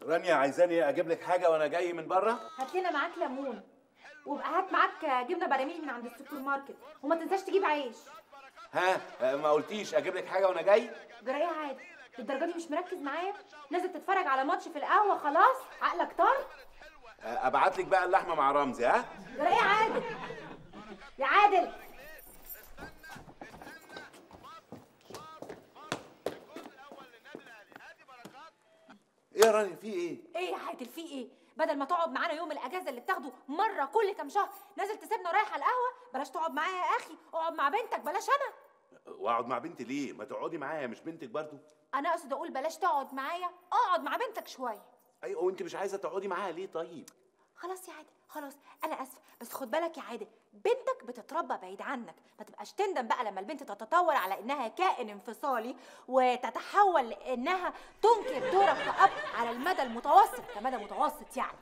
رانيا عايزاني اجيب لك حاجه وانا جاي من بره هات لنا معاك ليمون وابقى هات معاك جبنه براميل من عند السوبر ماركت وما تنساش تجيب عيش ها آه، ما قلتيش اجيب لك حاجه وانا جاي جرى ايه عادي للدرجه دي مش مركز معايا نازل تتفرج على ماتش في القهوه خلاص عقلك طار آه، ابعت لك بقى اللحمه مع رمزي ها جرى ايه يا عادل يا عادل ايه يا رانيا في ايه ايه يا عادل في ايه بدل ما تقعد معانا يوم الاجازه اللي بتاخده مره كل كام شهر نازل تسيبنا رايح على القهوه بلاش تقعد معايا يا اخي اقعد مع بنتك بلاش انا واقعد مع بنتي ليه ما تقعدي معايا مش بنتك برضو انا اقصد اقول بلاش تقعد معايا اقعد مع بنتك شويه ايوه وانت مش عايزه تقعدي معايا ليه طيب خلاص يا عادل خلاص انا اسفه بس خد بالك يا عادل بنتك بتتربى بعيد عنك ما تبقاش تندم بقى لما البنت تتطور على انها كائن انفصالي وتتحول لانها تنكر دورك كأب على المدى المتوسط كمدى متوسط يعني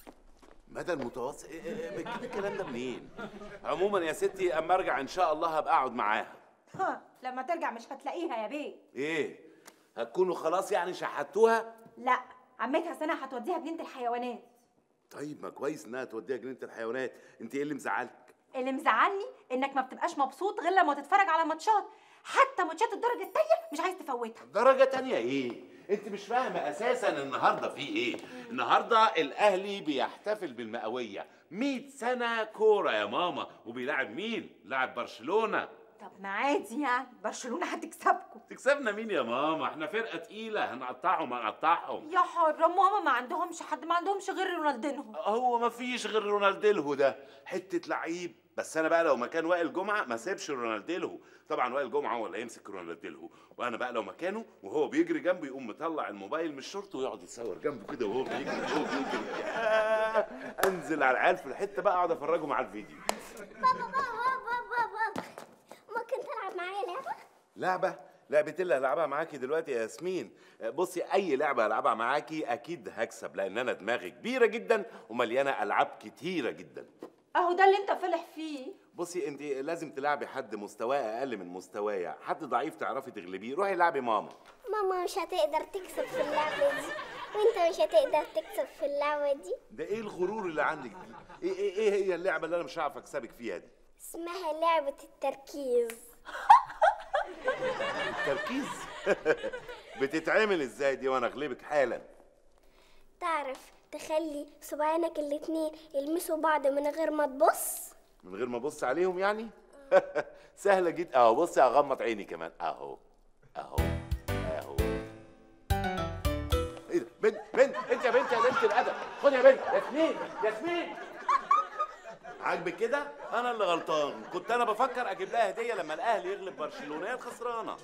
مدى المتوسط إيه- إيه- إيه، بتجيب الكلام ده منين عموما يا ستي اما ارجع ان شاء الله هبقى اقعد معاها ها لما ترجع مش هتلاقيها يا بيه ايه هتكونوا خلاص يعني شحتوها لا عمتها سنه هتوديها جنينه الحيوانات طيب ما كويس انها توديها جنينه الحيوانات انت ايه اللي مزعلك اللي مزعلني انك ما بتبقاش مبسوط غير لما تتفرج على ماتشات حتى ماتشات الدرجه التانيه مش عايز تفوتها درجة تانية ايه؟ انت مش فاهمة اساسا النهاردة في ايه؟ النهاردة الاهلي بيحتفل بالمئوية 100 سنة كورة يا ماما وبيلاعب مين؟ لاعب برشلونة طب ما عادي يعني برشلونه هتكسبكم تكسبنا مين يا ماما؟ احنا فرقة تقيلة هنقطعهم هنقطعهم يا حرام ماما ما عندهمش حد ما عندهمش غير رونالدينهو هو ما فيش غير رونالدينهو ده حتة لعيب بس انا بقى لو مكان وائل جمعة ما سيبش رونالدينهو طبعا وائل جمعة هو اللي هيمسك رونالدينهو وانا بقى لو مكانه وهو بيجري جنبي يقوم مطلع الموبايل من الشورت ويقعد يتصور جنبه كده وهو بيجري وهو بيجري ياه. انزل على العيال في الحتة بقى اقعد افرجهم على الفيديو بابا بابا بابا بابا ممكن تلعب معايا لعبة؟ لعبة لعبة اللي هلعبها معاكي دلوقتي يا ياسمين بصي اي لعبة هلعبها معاكي اكيد هكسب لان انا دماغي كبيرة جدا ومليانة العاب كتيرة جدا اهو ده اللي انت فلح فيه بصي انت لازم تلعبي حد مستواه اقل من مستوايا حد ضعيف تعرفي تغلبيه روحي لعبي ماما ماما مش هتقدر تكسب في اللعبة دي وانت مش هتقدر تكسب في اللعبة دي ده ايه الغرور اللي عندك دي ايه ايه, إيه هي اللعبه اللي انا مش هعرف اكسبك فيها دي اسمها لعبة التركيز التركيز بتتعمل ازاي دي وانا اغلبك حالا تعرف تخلي صباعينك الاتنين يلمسوا بعض من غير ما تبص من غير ما ابص عليهم يعني سهله جدا اهو بصي اغمض عيني كمان اهو اهو اهو ايه ده بنت بنت انت يا بنت يا بنت الادب خد يا بنت ياسمين ياسمين عاجبك كده انا اللي غلطان كنت انا بفكر اجيب لها هديه لما الاهلي يغلب برشلونه هي الخسرانه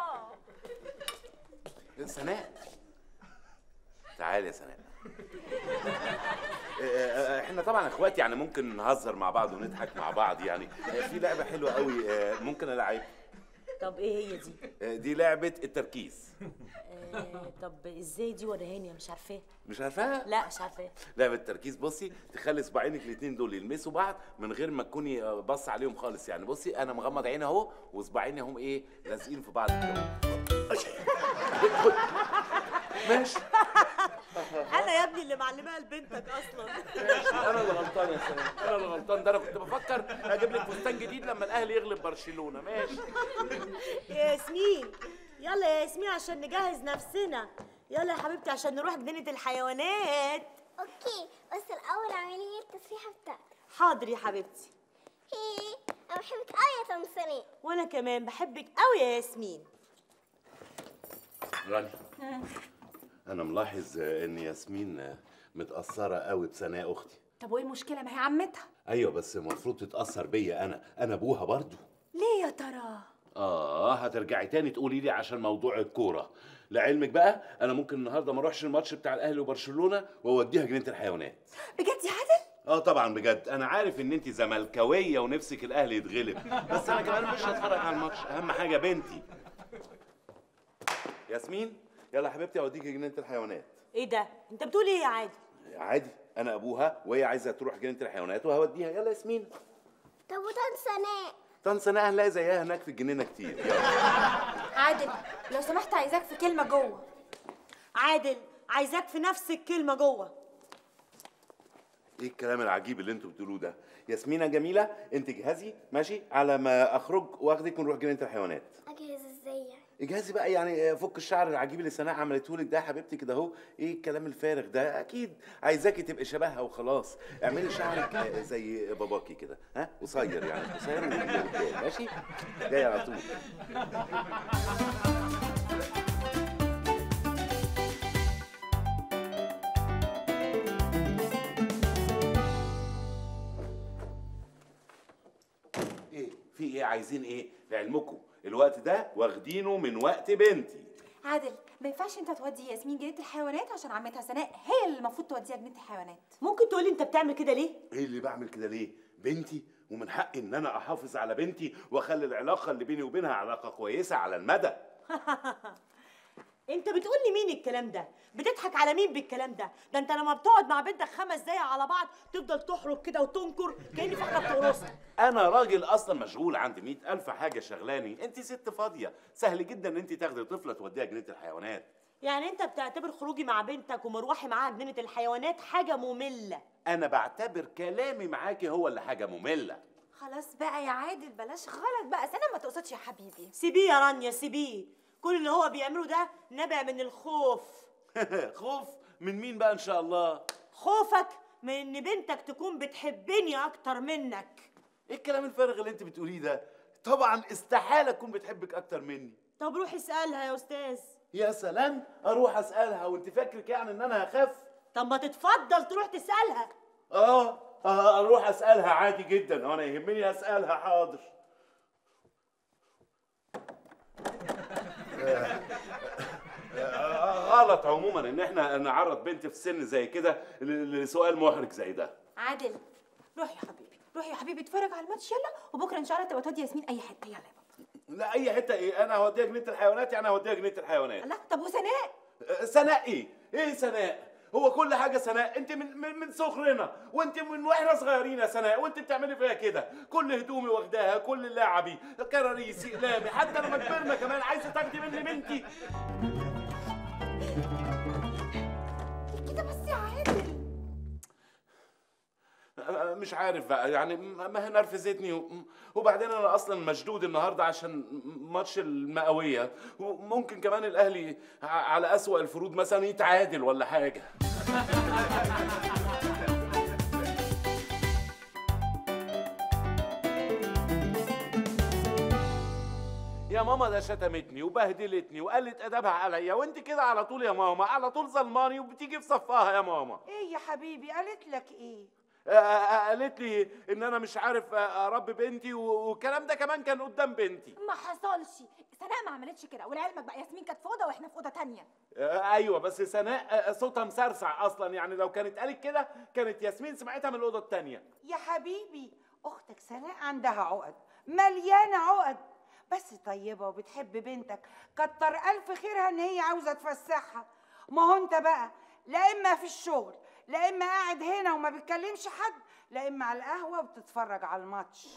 سناء تعالي يا سناء آه، آه، احنا طبعا اخوات يعني ممكن نهزر مع بعض ونضحك مع بعض يعني آه، في لعبه حلوه قوي آه، ممكن العب طب ايه هي دي؟ آه، دي لعبه التركيز آه طب ازاي دي وريهاني مش عارفاها مش عارفاها لا مش عارفاها لعبه التركيز بصي تخلي صباعينك الاثنين دول يلمسوا بعض من غير ما تكوني آه، باصه عليهم خالص يعني بصي انا مغمض عيني اهو وصباعيني هم ايه لازقين في بعض كده أهو. ماشي انا يا ابني اللي معلماها لبنتك اصلا ماشي انا اللي غلطان يا سلام انا اللي غلطان ده انا كنت بفكر اجيب لك فستان جديد لما الاهلي يغلب برشلونه ماشي يا ياسمين يلا يا ياسمين عشان نجهز نفسنا يلا يا حبيبتي عشان نروح جنينة الحيوانات اوكي بس الاول اعملي لي التصريحة بتاعتك حاضر يا حبيبتي هي انا بحبك قوي يا تمثيلية وانا كمان بحبك قوي يا ياسمين راني انا ملاحظ آه، ان ياسمين آه، متاثره قوي بسناء اختي طب وايه المشكله ما هي عمتها ايوه بس المفروض تتاثر بيا انا انا ابوها برضو ليه يا ترى اه هترجعي تاني تقولي لي عشان موضوع الكوره لعلمك بقى انا ممكن النهارده ما اروحش الماتش بتاع الاهلي وبرشلونه واوديها جنينه الحيوانات بجد يا عادل اه طبعا بجد انا عارف ان انت زملكاويه ونفسك الاهلي يتغلب بس انا كمان مش هتفرج على الماتش اهم حاجه بنتي ياسمين يلا يا حبيبتي اوديكي جنينه الحيوانات ايه ده انت بتقول ايه يا عادي عادي انا ابوها وهي عايزه تروح جنينه الحيوانات وهوديها يلا ياسمين طب وتنسى ناء طن سنة هنلاقي زيها هناك في الجنينه كتير يلا عادل لو سمحت عايزاك في كلمه جوه عادل عايزاك في نفس الكلمه جوه ايه الكلام العجيب اللي انتوا بتقولوه ده ياسمينة جميلة انت جهزي ماشي على ما اخرج واخدك ونروح جنينة الحيوانات اجهز ازاي يعني اجهزي بقى يعني فك الشعر العجيب اللي سناء عملته لك ده يا حبيبتي كده اهو ايه الكلام الفارغ ده اكيد عايزاكي تبقي شبهها وخلاص اعملي شعرك آه، زي باباكي كده ها قصير يعني قصير وقدام ماشي جاي على طول ايه في ايه عايزين ايه لعلمكم الوقت ده واخدينه من وقت بنتي عادل ما ينفعش انت تودي ياسمين جنينه الحيوانات عشان عمتها سناء هي اللي المفروض توديها جنينه الحيوانات ممكن تقولي انت بتعمل كده ليه ايه اللي بعمل كده ليه بنتي ومن حقي ان انا احافظ على بنتي واخلي العلاقه اللي بيني وبينها علاقه كويسه على المدى انت بتقول لي مين الكلام ده بتضحك على مين بالكلام ده ده انت لما بتقعد مع بنتك خمس دقايق على بعض تفضل تحرك كده وتنكر كأن في حاجه بتقرصك انا راجل اصلا مشغول عندي مئة الف حاجه شغلاني انت ست فاضيه سهل جدا ان انت تاخدي طفله توديها جنينه الحيوانات يعني انت بتعتبر خروجي مع بنتك ومروحي معاها جنينه الحيوانات حاجه ممله انا بعتبر كلامي معاكي هو اللي حاجه ممله خلاص بقى يا عادل بلاش غلط بقى سنة ما تقصدش يا حبيبي سيبيه يا رانيا سيبيه كل اللي هو بيعمله ده نابع من الخوف خوف من مين بقى ان شاء الله خوفك من ان بنتك تكون بتحبني اكتر منك ايه الكلام الفارغ اللي انت بتقوليه ده طبعا استحاله تكون بتحبك اكتر مني طب روح اسالها يا استاذ يا سلام اروح اسالها وانت فاكرك يعني ان انا هخاف طب ما تتفضل تروح تسالها اه آه، اروح اسالها عادي جدا وانا يهمني اسالها حاضر آه، آه، غلط عموما ان احنا نعرض بنت في سن زي كده ل- لسؤال محرج زي ده عادل روح يا حبيبي روح يا حبيبي اتفرج على الماتش يلا وبكره ان شاء الله تبقى تودي ياسمين اي حته يلا يا بابا لا اي حته ايه انا هوديها جنينه الحيوانات يعني هوديها جنينه الحيوانات لا طب وسناء آه، سناء ايه ايه سناء هو كل حاجه سناء انت من من, من صغرنا وانت من واحنا صغيرين يا سناء وانت بتعملي فيها كده كل هدومي واخداها كل لعبي كراريسي اقلامي حتى لما كبرنا كمان عايزه تاخدي مني بنتي كده بس يا عادل آه، مش عارف بقى يعني م- ما هي نرفزتني و- وبعدين انا اصلا مشدود النهارده عشان ماتش المئويه وممكن كمان الاهلي ع- على اسوأ الفروض مثلا يتعادل ولا حاجه يا ماما ده شتمتني وبهدلتني وقلت ادبها عليا وانت كده على طول يا ماما على طول ظلماني وبتيجي في صفها يا ماما ايه يا حبيبي قالت لك ايه آه، آه، قالت لي ان انا مش عارف آه، اربي بنتي و- والكلام ده كمان كان قدام بنتي ما حصلش سناء ما عملتش كده ولعلمك بقى ياسمين كانت في اوضه واحنا في اوضه تانية آه، ايوه بس سناء آه، صوتها مسرسع اصلا يعني لو كانت قالت كده كانت ياسمين سمعتها من الاوضه التانية يا حبيبي اختك سناء عندها عقد مليانه عقد بس طيبه وبتحب بنتك كتر الف خيرها ان هي عاوزه تفسحها ما هو انت بقى لا اما في الشغل لا اما قاعد هنا وما بتكلمش حد لا اما على القهوه وبتتفرج على الماتش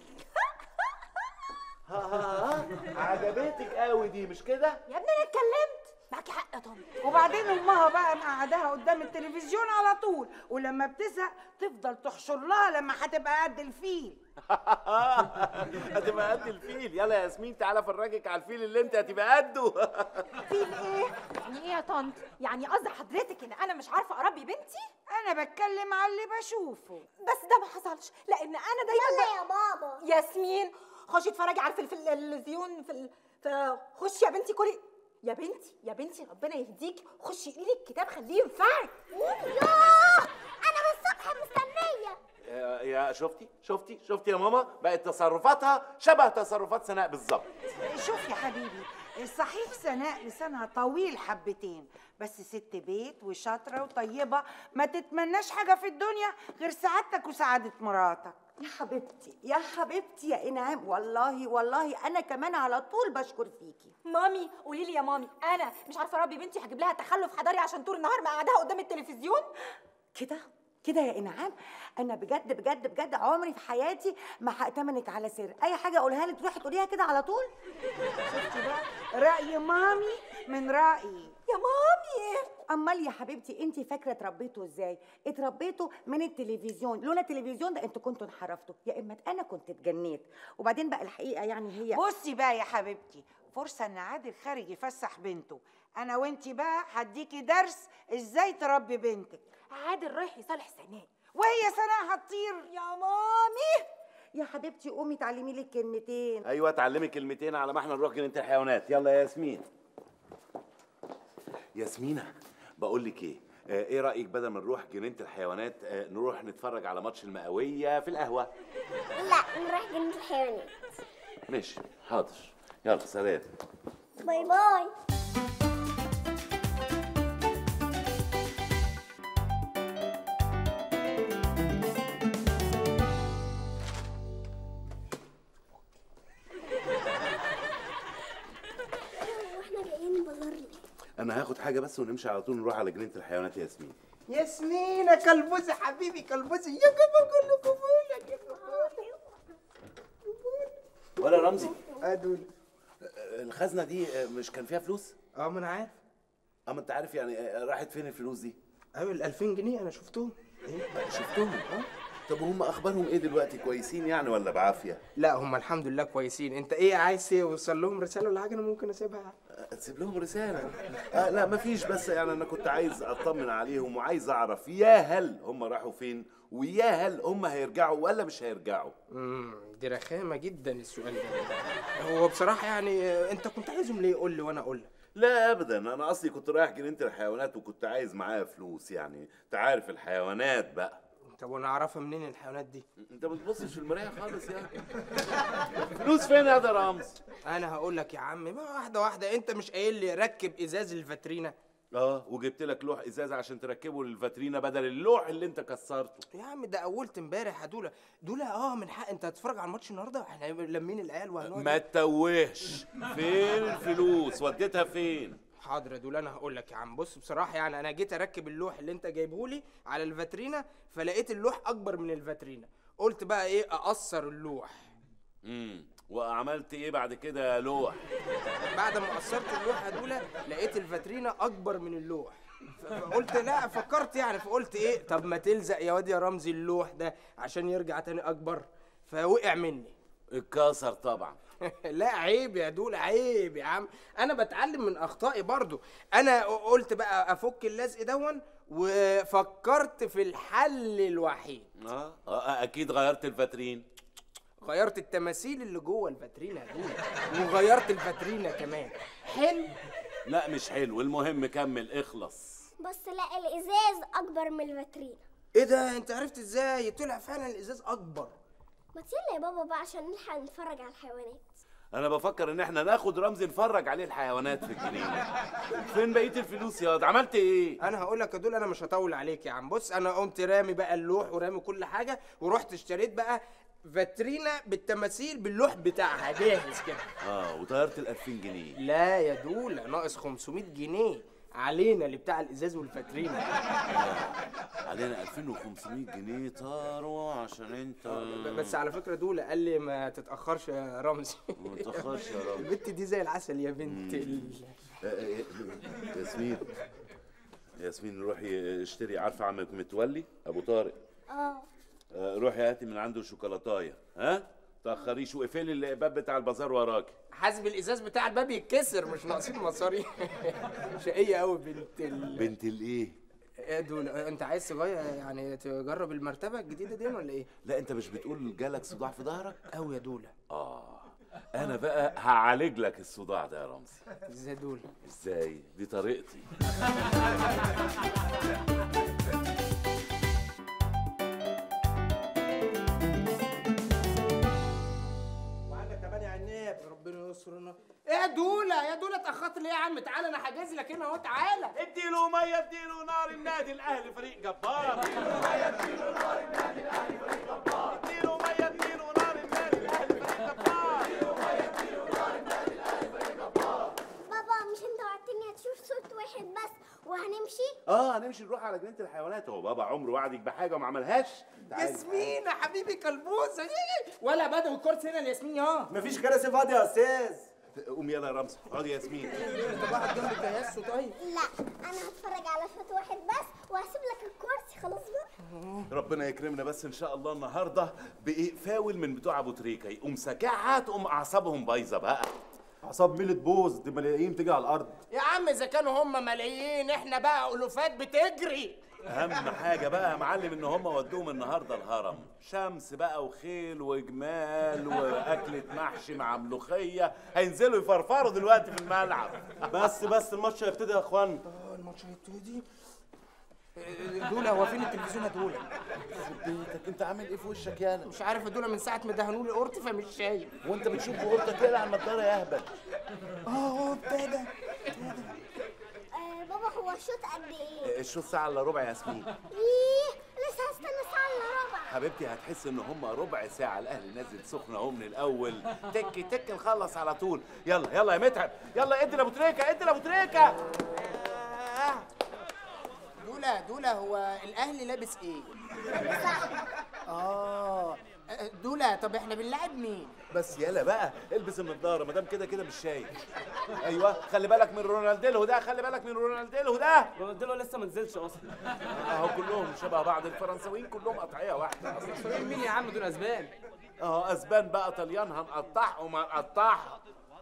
ها ها ها عجبتك قوي دي مش كده يا ابني انا اتكلمت معاكي حق يا طنط وبعدين امها بقى مقعداها قدام التلفزيون على طول ولما بتزهق تفضل تحشر لها لما هتبقى قد الفيل هتبقى قد الفيل يلا يا ياسمين تعالى افرجك على الفيل اللي انت هتبقى قده فيل ايه يعني ايه يا طنط يعني قصد حضرتك ان انا مش عارفه اربي بنتي انا بتكلم على اللي بشوفه بس ده ما حصلش لان انا دايما يلا يا بابا ياسمين خشي اتفرجي على الفيلم في التلفزيون في ال... في خشي يا بنتي كلي يا بنتي يا بنتي ربنا يهديكي خشي قولي الكتاب خليه ينفعك يوه انا من الصبح مستنيه يا- يا شفتي شفتي شفتي يا ماما بقت تصرفاتها شبه تصرفات سناء بالظبط شوف يا حبيبي صحيح سناء لسانها طويل حبتين بس ست بيت وشاطرة وطيبة ما تتمناش حاجة في الدنيا غير سعادتك وسعادة مراتك يا حبيبتي يا حبيبتي يا انعام والله والله انا كمان على طول بشكر فيكي مامي قولي لي يا مامي انا مش عارفه اربي بنتي هجيب لها تخلف حضاري عشان طول النهار مقعدها قدام التلفزيون كده كده يا انعام انا بجد بجد بجد عمري في حياتي ما هأتمنك على سر اي حاجه اقولها لك تروحي تقوليها كده على طول شفتي بقى راي مامي من رايي يا مامي امال يا حبيبتي انت فاكره اتربيتوا ازاي اتربيتوا من التلفزيون لولا التلفزيون ده انتوا كنتوا انحرفتوا يا اما انا كنت اتجنيت وبعدين بقى الحقيقه يعني هي بصي بقى يا حبيبتي فرصه ان عادل خارج يفسح بنته انا وانتي بقى هديكي درس ازاي تربي بنتك عادل رايح يصالح سناء وهي سناء هتطير يا مامي يا حبيبتي قومي تعلمي لي كلمتين ايوه اتعلمي كلمتين على ما احنا نروح جنينه الحيوانات يلا يا ياسمين ياسمينه بقول لك ايه آه، ايه رايك بدل ما نروح جنينه الحيوانات آه، نروح نتفرج على ماتش المئويه في القهوه لا نروح جنينة الحيوانات ماشي حاضر يلا سلام باي باي واحنا جايين بازار ليه؟ انا هاخد حاجه بس ونمشي على طول نروح على جنينه الحيوانات يا ياسمين ياسمينة كلبوزة حبيبي كلبوزة يا كبر كله كبولك يا كبولك ولا رمزي ادول آه، الخزنه دي آه، مش كان فيها فلوس اه ما انا عارف اما انت عارف يعني آه، راحت فين الفلوس دي ايوه ال 2000 جنيه انا شفتهم آه، شفتهم اه طب وهم اخبارهم ايه دلوقتي كويسين يعني ولا بعافيه لا هم الحمد لله كويسين انت ايه عايز توصل لهم رساله ولا حاجه انا ممكن اسيبها تسيب لهم رسالة آه لا مفيش بس يعني أنا كنت عايز أطمن عليهم وعايز أعرف يا هل هم راحوا فين ويا هل هم هيرجعوا ولا مش هيرجعوا امم دي رخامه جدا السؤال ده هو بصراحه يعني آه، انت كنت عايزهم ليه قول لي وانا اقول لك لا أبدا أنا أصلي كنت رايح جنينة الحيوانات وكنت عايز معايا فلوس يعني أنت عارف الحيوانات بقى طب وانا اعرفها منين الحيوانات دي أنت ما بتبصش في المراية خالص يعني فلوس فين يا ده رمز انا هقول لك يا عم ما واحده واحده انت مش قايل لي ركب ازاز الفاترينا اه وجبت لك لوح ازاز عشان تركبه للفاترينا بدل اللوح اللي انت كسرته يا عم ده اولت امبارح يا دولا دولا اه من حق انت هتتفرج على الماتش النهارده احنا لمين العيال وهنقعد ما تتوهش فين الفلوس وديتها فين حاضر يا دولا انا هقول لك يا عم بص بصراحه يعني انا جيت اركب اللوح اللي انت جايبه لي على الفاترينا فلقيت اللوح اكبر من الفاترينا قلت بقى ايه اقصر اللوح امم وعملت ايه بعد كده يا لوح بعد ما قصرت اللوح يا دولا لقيت الفاترينا اكبر من اللوح ف- فقلت لا فكرت يعني فقلت ايه طب ما تلزق يا واد يا رمزي اللوح ده عشان يرجع تاني اكبر فوقع مني اتكسر طبعا لا عيب يا دول عيب يا عم انا بتعلم من اخطائي برضو انا قلت بقى افك اللزق دون وفكرت في الحل الوحيد اه, آه اكيد غيرت الفاترين غيرت التماثيل اللي جوه الفاترينا يا دول وغيرت الفاترينا كمان حلو لا مش حلو المهم كمل اخلص بس لا الازاز اكبر من الفاترينا ايه ده انت عرفت ازاي طلع فعلا الازاز اكبر ما يلا يا بابا بقى عشان نلحق نتفرج على الحيوانات انا بفكر ان احنا ناخد رمزي نفرج عليه الحيوانات في الجنينه فين بقيه الفلوس ياض عملت ايه انا هقول لك يا دول انا مش هطول عليك يا عم بص انا قمت رامي بقى اللوح ورامي كل حاجه ورحت اشتريت بقى فاترينا بالتماثيل باللوح بتاعها جاهز كده اه وطيرت ال 2000 جنيه لا يا دولة ناقص 500 جنيه علينا اللي بتاع الازاز والفاترينا علينا 2500 جنيه طاروا عشان انت بس على فكره دولة قال لي ما تتاخرش يا رمزي ما تاخرش يا رب البت دي زي العسل يا بنت ال... آه، آه، ياسمين ياسمين روحي اشتري عارفه عم متولي ابو طارق اه آه، روحي هاتي من عنده شوكولاتايه ها تاخريش واقفلي الباب بتاع البازار وراكي حاسب الازاز بتاع الباب يتكسر مش ناقصين مصاري شقيه قوي بنت ال... بنت الايه يا دولة انت عايز تغير يعني تجرب المرتبه الجديده دي ولا ايه لا انت مش بتقول جالك صداع في ظهرك قوي يا دولة اه انا بقى هعالج لك الصداع ده يا رمزي ازاي دولة ازاي دي طريقتي وعندك كمان يا عناب ربنا يسترنا ايه يا دولا يا دولا اتاخرت ليه يا عم تعالى انا حاجز لك هنا اهو تعالى اديله ميه اديله نار النادي الاهلي فريق جبار اديله ميه اديله نار النادي الاهلي فريق جبار بابا مش انت وعدتني هتشوف صوت واحد بس وهنمشي اه هنمشي نروح على جنينه الحيوانات هو بابا عمره وعدك بحاجه وما عملهاش تعالي. ياسمين يا حبيبي كلبوزه ولا بدوي الكرسي هنا لياسمين يا مفيش كراسي فاضيه يا استاذ قومي يلا يا رمزي اقعدي يا ياسمين طب واحد جنبك يا ياسو طيب لا انا هتفرج على شوط واحد بس وهسيب لك الكرسي خلاص بقى ربنا يكرمنا بس ان شاء الله النهارده بايه فاول من بتوع ابو تريكه يقوم ساكعها تقوم اعصابهم بايظه بقى اعصاب ميلة بوز دي ملايين تيجي على الارض يا عم اذا كانوا هم ملايين احنا بقى الوفات بتجري اهم حاجه بقى يا معلم ان هم ودوهم النهارده الهرم شمس بقى وخيل وجمال واكله محشي مع ملوخيه هينزلوا يفرفروا دلوقتي في الملعب بس بس الماتش هيبتدي يا اخوان اه الماتش هيبتدي دولة هو فين التلفزيون يا دولة؟ بيتك انت عامل ايه في وشك يالا مش عارف يا دولة من ساعة ما دهنوا لي قرطي فمش شايف وانت بتشوف بقولتك كده على النضاره يا اهبل اه ابتدى آه بابا هو الشوط قد ايه الشوط ساعه الا ربع يا ياسمين ايه لسه هستنى ساعه الا ربع حبيبتي هتحس ان هم ربع ساعه الاهلي نازل سخن اهو من الاول تك تك نخلص على طول يلا يلا يا متعب يلا ادي لابو تريكه ادي لابو تريكه دولة دولة هو الأهلي لابس إيه؟ آه دولة طب إحنا بنلعب مين؟ بس يلا بقى البس النضاره ما دام كده كده مش شايف ايوه خلي بالك من رونالدينو ده خلي بالك من رونالدينو ده رونالدينو لسه ما نزلش اصلا اهو كلهم شبه بعض الفرنساويين كلهم قطعيه واحده اصلا مين يا عم دول اسبان اهو اسبان بقى طليان هنقطعهم هنقطعهم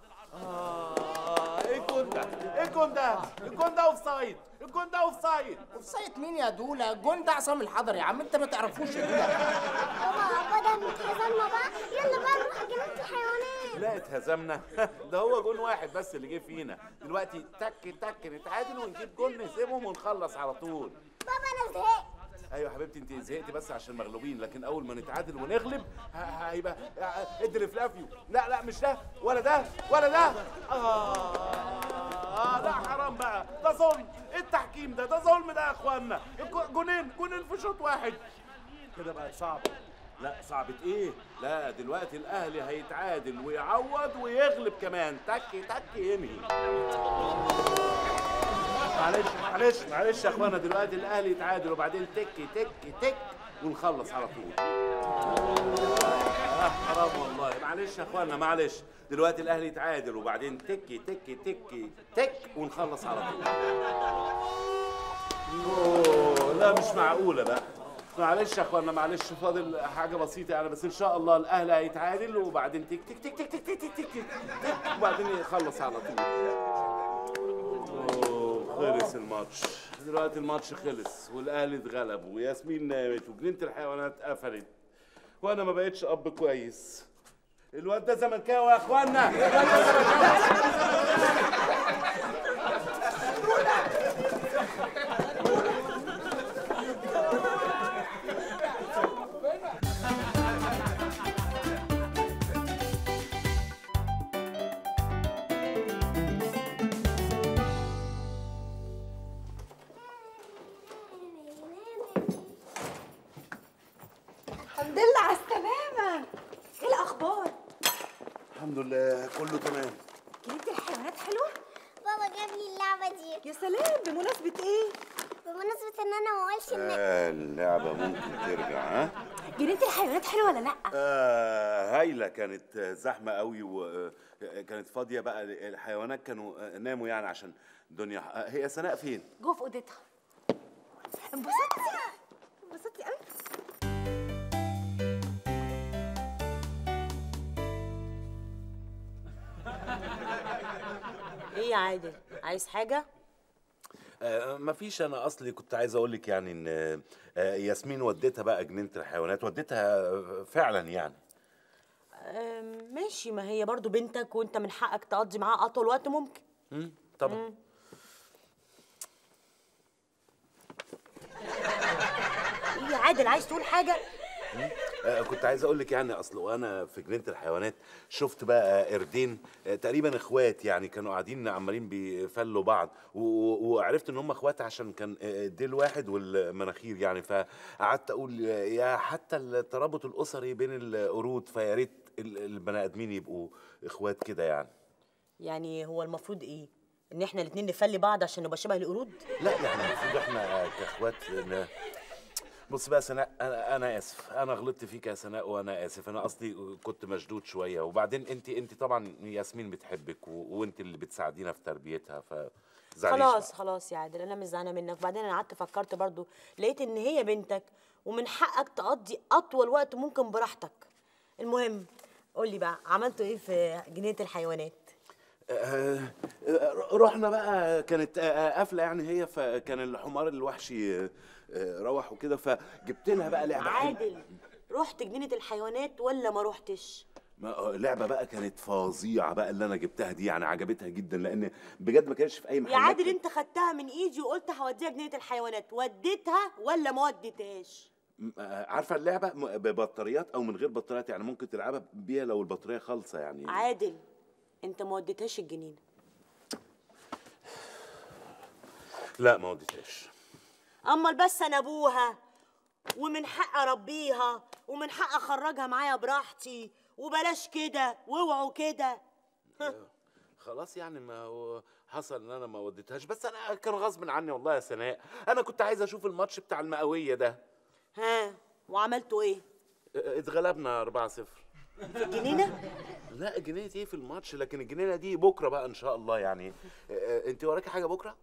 اه ايه الجون ده؟ ايه الجون ده؟ الجون ده اوف سايد الجون ده اوف سايد أوفسايد مين يا دولة؟ الجون ده عصام الحضري يا عم أنت ما تعرفوش يا دولة بابا بدل ما اتهزمنا بقى يلا بقى نروح جنينه الحيوانات لا اتهزمنا ده هو جون واحد بس اللي جه فينا دلوقتي تك تك نتعادل ونجيب جون نسيبهم ونخلص على طول بابا انا زهقت ايوه حبيبتي انت زهقتي بس عشان مغلوبين لكن اول ما نتعادل ونغلب ه- هيبقى ادي لفلافيو لا لا مش ده ولا ده ولا ده اه لا حرام بقى ده ظلم ايه التحكيم ده ده ظلم ده يا اخوانا الجو- جونين جونين في شوط واحد كده بقت صعبه لا صعبة ايه؟ لا دلوقتي الاهلي هيتعادل ويعوض ويغلب كمان تك تك ينهي معلش معلش معلش يا اخوانا دلوقتي الاهلي يتعادل وبعدين تك تك تك ونخلص على طول آه حرام والله معلش يا اخوانا معلش دلوقتي الاهلي يتعادل وبعدين تك تك تك تك ونخلص على طول اوه لا مش معقوله بقى معلش يا اخوانا معلش فاضل حاجه بسيطه يعني بس ان شاء الله الاهلي هيتعادل وبعدين تك تك تك تك تك تك تك تك تك وبعدين يخلص على طول أوه، خلص الماتش دلوقتي الماتش خلص والاهلي اتغلب وياسمين نامت وجنينه الحيوانات قفلت وانا ما بقتش اب كويس الواد ده زملكاوي يا اخوانا الواد ده زملكاوي الحمد لله على السلامة ايه الأخبار؟ الحمد لله كله تمام جنينة الحيوانات حلوة؟ بابا جاب لي اللعبه دي يا سلام بمناسبة ايه؟ بمناسبه ان انا ما اقولش ان آه اللعبة ممكن ترجع ها؟ جنينة الحيوانات حلوة ولا لأ؟ آه هايلة كانت زحمة قوي وكانت فاضية بقى الحيوانات كانوا ناموا يعني عشان الدنيا آه، هي سناء فين؟ جوه في أوضتها انبسطتي؟ انبسطتي قوي؟ ايه يا عادل عايز حاجه آه مفيش انا اصلي كنت عايز اقول لك يعني ان آه ياسمين وديتها بقى جنينة الحيوانات وديتها فعلا يعني أم، ماشي ما هي برضو بنتك وانت من حقك تقضي معاها اطول وقت ممكن مم، طبعا ايه يا عادل عايز تقول حاجه آه، كنت عايز اقول لك يعني اصل وانا في جنينه الحيوانات شفت بقى قردين آه، تقريبا اخوات يعني كانوا قاعدين عمالين بيفلوا بعض و- و- وعرفت ان هم اخوات عشان كان آه، الديل واحد والمناخير يعني فقعدت اقول آه، يا حتى الترابط الاسري بين القرود فيا ريت ال- البني ادمين يبقوا اخوات كده يعني يعني هو المفروض ايه ان احنا الاتنين نفلي بعض عشان نبقى شبه القرود لا يعني المفروض احنا كاخوات ن- بص بقى يا سناء انا انا اسف انا غلطت فيك يا سناء وانا اسف انا قصدي كنت مشدود شويه وبعدين انت انت طبعا ياسمين بتحبك و... وانت اللي بتساعدينا في تربيتها ف زعليش خلاص بقى. خلاص يا عادل انا مش زعلانه منك وبعدين انا قعدت فكرت برضو لقيت ان هي بنتك ومن حقك تقضي اطول وقت ممكن براحتك المهم قول لي بقى عملتوا ايه في جنينه الحيوانات آه، آه، رحنا بقى كانت آه، آه، قافله يعني هي فكان الحمار الوحشي آه، آه، روح وكده فجبت لها بقى لعبه حلوة. عادل رحت جنينه الحيوانات ولا ما رحتش ما آه، لعبه بقى كانت فظيعه بقى اللي انا جبتها دي يعني عجبتها جدا لان بجد ما كانش في اي محل يا عادل انت خدتها من ايدي وقلت هوديها جنينه الحيوانات وديتها ولا ما وديتهاش عارفه اللعبه م- ببطاريات او من غير بطاريات يعني ممكن تلعبها بيها لو البطاريه خالصه يعني عادل انت ما وديتهاش الجنينه لا ما وديتهاش امال بس انا ابوها ومن حق اربيها ومن حق اخرجها معايا براحتي وبلاش كده واوعوا كده خلاص يعني ما هو حصل ان انا ما وديتهاش بس انا كان غصب عني والله يا سناء انا كنت عايز اشوف الماتش بتاع المئويه ده ها وعملتوا ايه اه، اتغلبنا 4-0 في الجنينه لا الجنينه دي في الماتش لكن الجنينه دي بكره بقى ان شاء الله يعني اه، اه، انت وراكي حاجه بكره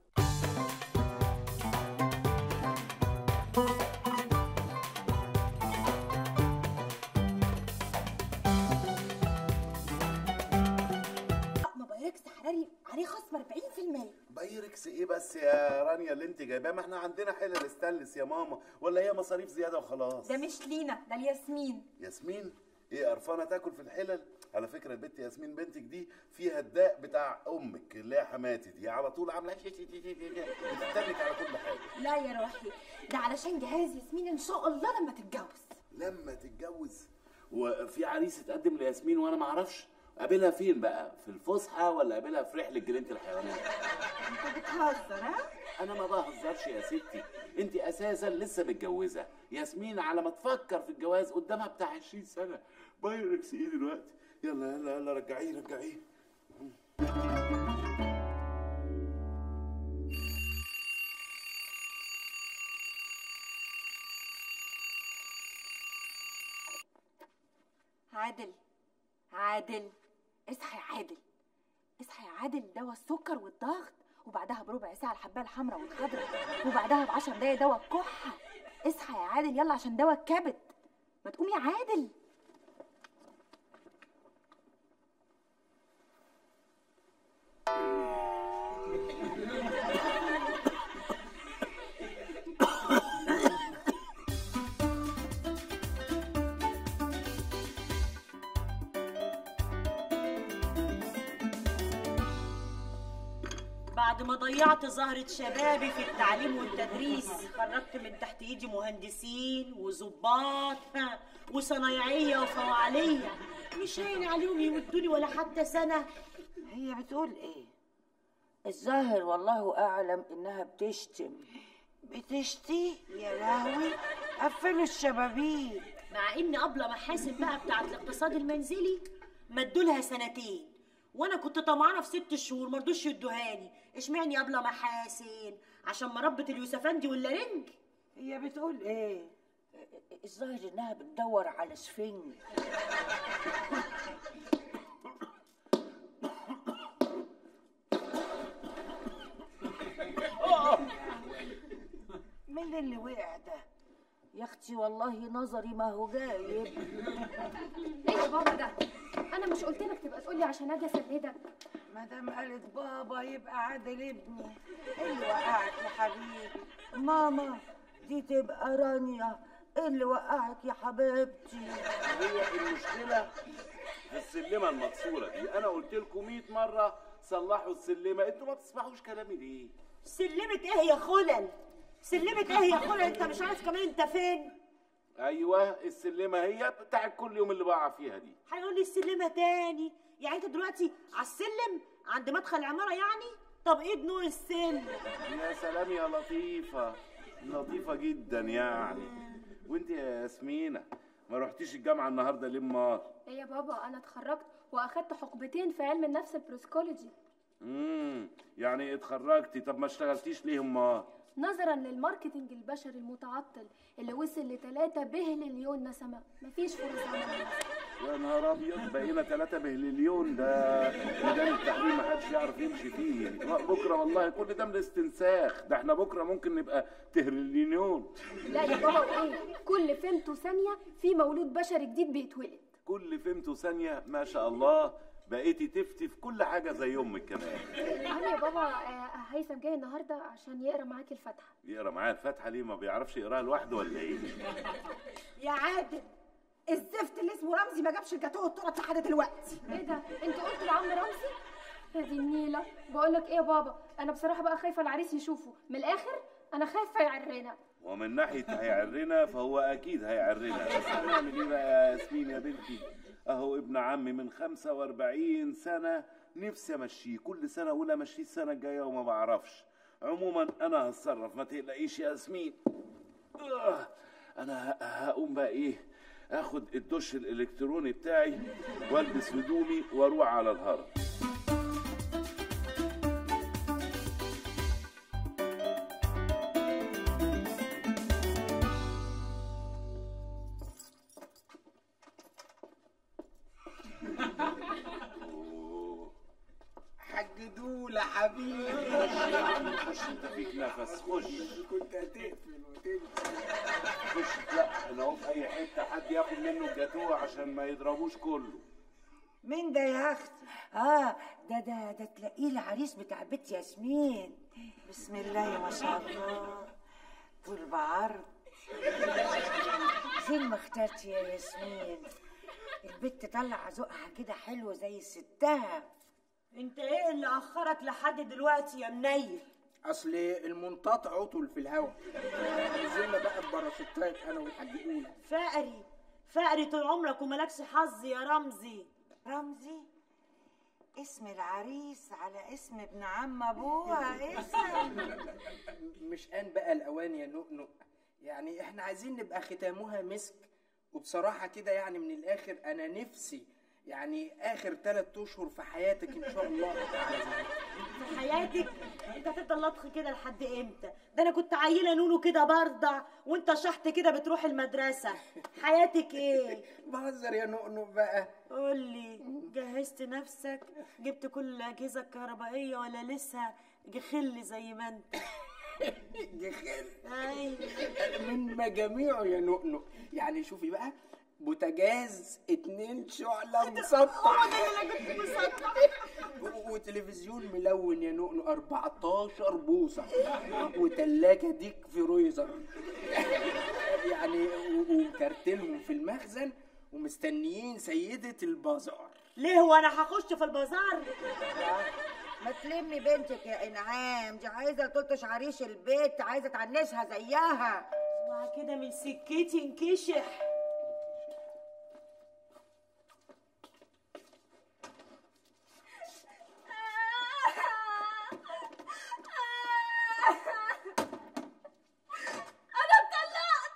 ما بايركس حراري عليه خصم 40% بايركس ايه بس يا رانيا اللي انت جايباه ما احنا عندنا حلل استانلس يا ماما ولا هي مصاريف زياده وخلاص ده مش لينا ده لياسمين ياسمين ايه قرفانه تاكل في الحلل على فكره البت ياسمين بنتك دي فيها الداء بتاع امك اللي هي حماتي دي على طول عامله شي شي شي شي شي. بتتنك على كل حاجه لا يا روحي ده علشان جهاز ياسمين ان شاء الله لما تتجوز لما تتجوز وفي عريس اتقدم لياسمين وانا ما اعرفش قابلها فين بقى في الفسحه ولا قابلها في رحله جنينه الحيوانات انت بتهزر ها انا ما بهزرش يا ستي انت اساسا لسه متجوزه ياسمين على ما تفكر في الجواز قدامها بتاع 20 سنه بايركس ايه دلوقتي يلا يلا يلا رجعيه رجعيه عادل عادل اصحى يا عادل اصحى يا عادل دواء السكر والضغط وبعدها بربع ساعة الحباية الحمراء والخضراء وبعدها بعشر دقايق دواء الكحة اصحى يا عادل يلا عشان دواء الكبد ما تقوم يا عادل بعد ما ضيعت زهرة شبابي في التعليم والتدريس خرجت من تحت ايدي مهندسين وظباط ها، وصنايعية وفواعلية مش هين عليهم يودوني ولا حتى سنة هي بتقول ايه الظاهر والله اعلم انها بتشتم بتشتي يا لهوي قفلوا الشبابيك مع ان ابله محاسن بقى بتاعت الاقتصاد المنزلي مدولها سنتين وانا كنت طمعانه في ست شهور مرضوش يدوهاني اشمعني ابله محاسن عشان مربة اليوسفندي واللارنج هي بتقول ايه الظاهر انها بتدور على سفنج مين اللي وقع ده يا اختي والله نظري ما هو جايب ايه يا بابا ده انا مش قلت لك تبقى تقولي عشان اجي اسندك ما دام قالت بابا يبقى عادل ابني ايه اللي وقعك يا حبيبي ماما دي تبقى رانيا ايه اللي وقعك يا حبيبتي هي المشكله في السلمه المكسوره دي انا قلت لكم 100 مره صلحوا السلمه انتوا ما بتسمعوش كلامي ليه سلمت ايه يا خلل سلمت ايه يا خلل انت مش عارف كمان انت فين ايوه السلمه هي بتاعت كل يوم اللي بقع فيها دي هيقول لي السلمه تاني يعني انت دلوقتي على السلم عند مدخل العماره يعني طب ايه نوع السلم يا سلام يا لطيفه لطيفه جدا يعني وانت يا ياسمينه ما رحتيش الجامعه النهارده ليه امال ايه يا بابا انا اتخرجت واخدت حقبتين في علم النفس البروسكولوجي امم يعني اتخرجتي طب ما اشتغلتيش ليه امال نظرا للماركتينج البشري المتعطل اللي وصل ل 3 بهليون نسمة مفيش فرص عمل يا نهار ابيض بقينا 3 بهليون ده ميدان التحرير ما حدش يعرف يمشي فيه بكره والله كل ده من الاستنساخ ده احنا بكره ممكن نبقى تهرليون لا يا بابا وايه كل فيمتو ثانية في مولود بشري جديد بيتولد كل فهمته ثانيه ما شاء الله بقيتي تفتي في كل حاجه زي امك كمان يعني يا بابا آه، هيثم جاي النهارده عشان يقرا معاكي الفاتحة يقرا معايا الفاتحه ليه ما بيعرفش يقراها لوحده ولا ايه يا عادل الزفت اللي اسمه رمزي ما جابش الجاتوه التورت لحد دلوقتي ايه ده انت قلت لعم رمزي يا دي النيلة بقول لك ايه يا بابا انا بصراحة بقى خايفة العريس يشوفه من الاخر انا خايفة يعرنا ومن ناحيه هيعرنا فهو اكيد هيعرنا بس هنعمل ايه بقى يا ياسمين يا بنتي اهو ابن عمي من 45 سنه نفسي امشيه كل سنه اقول امشيه السنه الجايه وما بعرفش عموما انا هتصرف ما تقلقيش يا ياسمين آه، انا ه- هقوم بقى ايه اخد الدش الالكتروني بتاعي والبس هدومي واروح على الهرم حاج دولة حبيبي يا عم خش انت فيك نفس خش كنت هتقفل وتمشي خش لا احنا اهو في اي حته حد ياخد منه الجاتوه عشان ما يضربوش كله مين ده يا اختي اه ده ده ده تلاقيه العريس بتاع بيت ياسمين بسم الله ما شاء الله طول بعرض زين ما اخترتي يا ياسمين البت تطلع ذوقها كده حلو زي ستها انت ايه اللي اخرك لحد دلوقتي يا منيل اصل المنطاد عطل في الهواء نزلنا بقى بباراشوتات انا والحاج دولة فقري فقري طول عمرك وملكش حظ يا رمزي رمزي اسم العريس على اسم ابن عم ابوها اسم مش آن بقى الأوان يا نؤنؤ يعني احنا عايزين نبقى ختامها مسك وبصراحة كده يعني من الآخر أنا نفسي يعني آخر ثلاث أشهر في حياتك إن شاء الله في حياتك انت هتفضل لطخ كده لحد امتى ده انا كنت عيله نونو كده برضع وانت شحت كده بتروح المدرسه حياتك ايه بهزر يا نؤنؤ بقى قولي جهزت نفسك جبت كل الاجهزه الكهربائيه ولا لسه جخل زي ما انت جخير ايوه من مجاميعه يا نؤنؤ يعني شوفي بقى بوتاجاز اتنين شعلة مسطح و- وتلفزيون ملون يا نؤنؤ 14 بوصة وتلاجة ديك فريزر يعني و- ومكرتلهم في المخزن ومستنيين سيدة البازار ليه هو انا هخش في البازار ما تلمي بنتك يا انعام دي عايزه تلطش عريش البيت عايزه تعنسها زيها وبعد كده من سكتي انكشح انا اتطلقت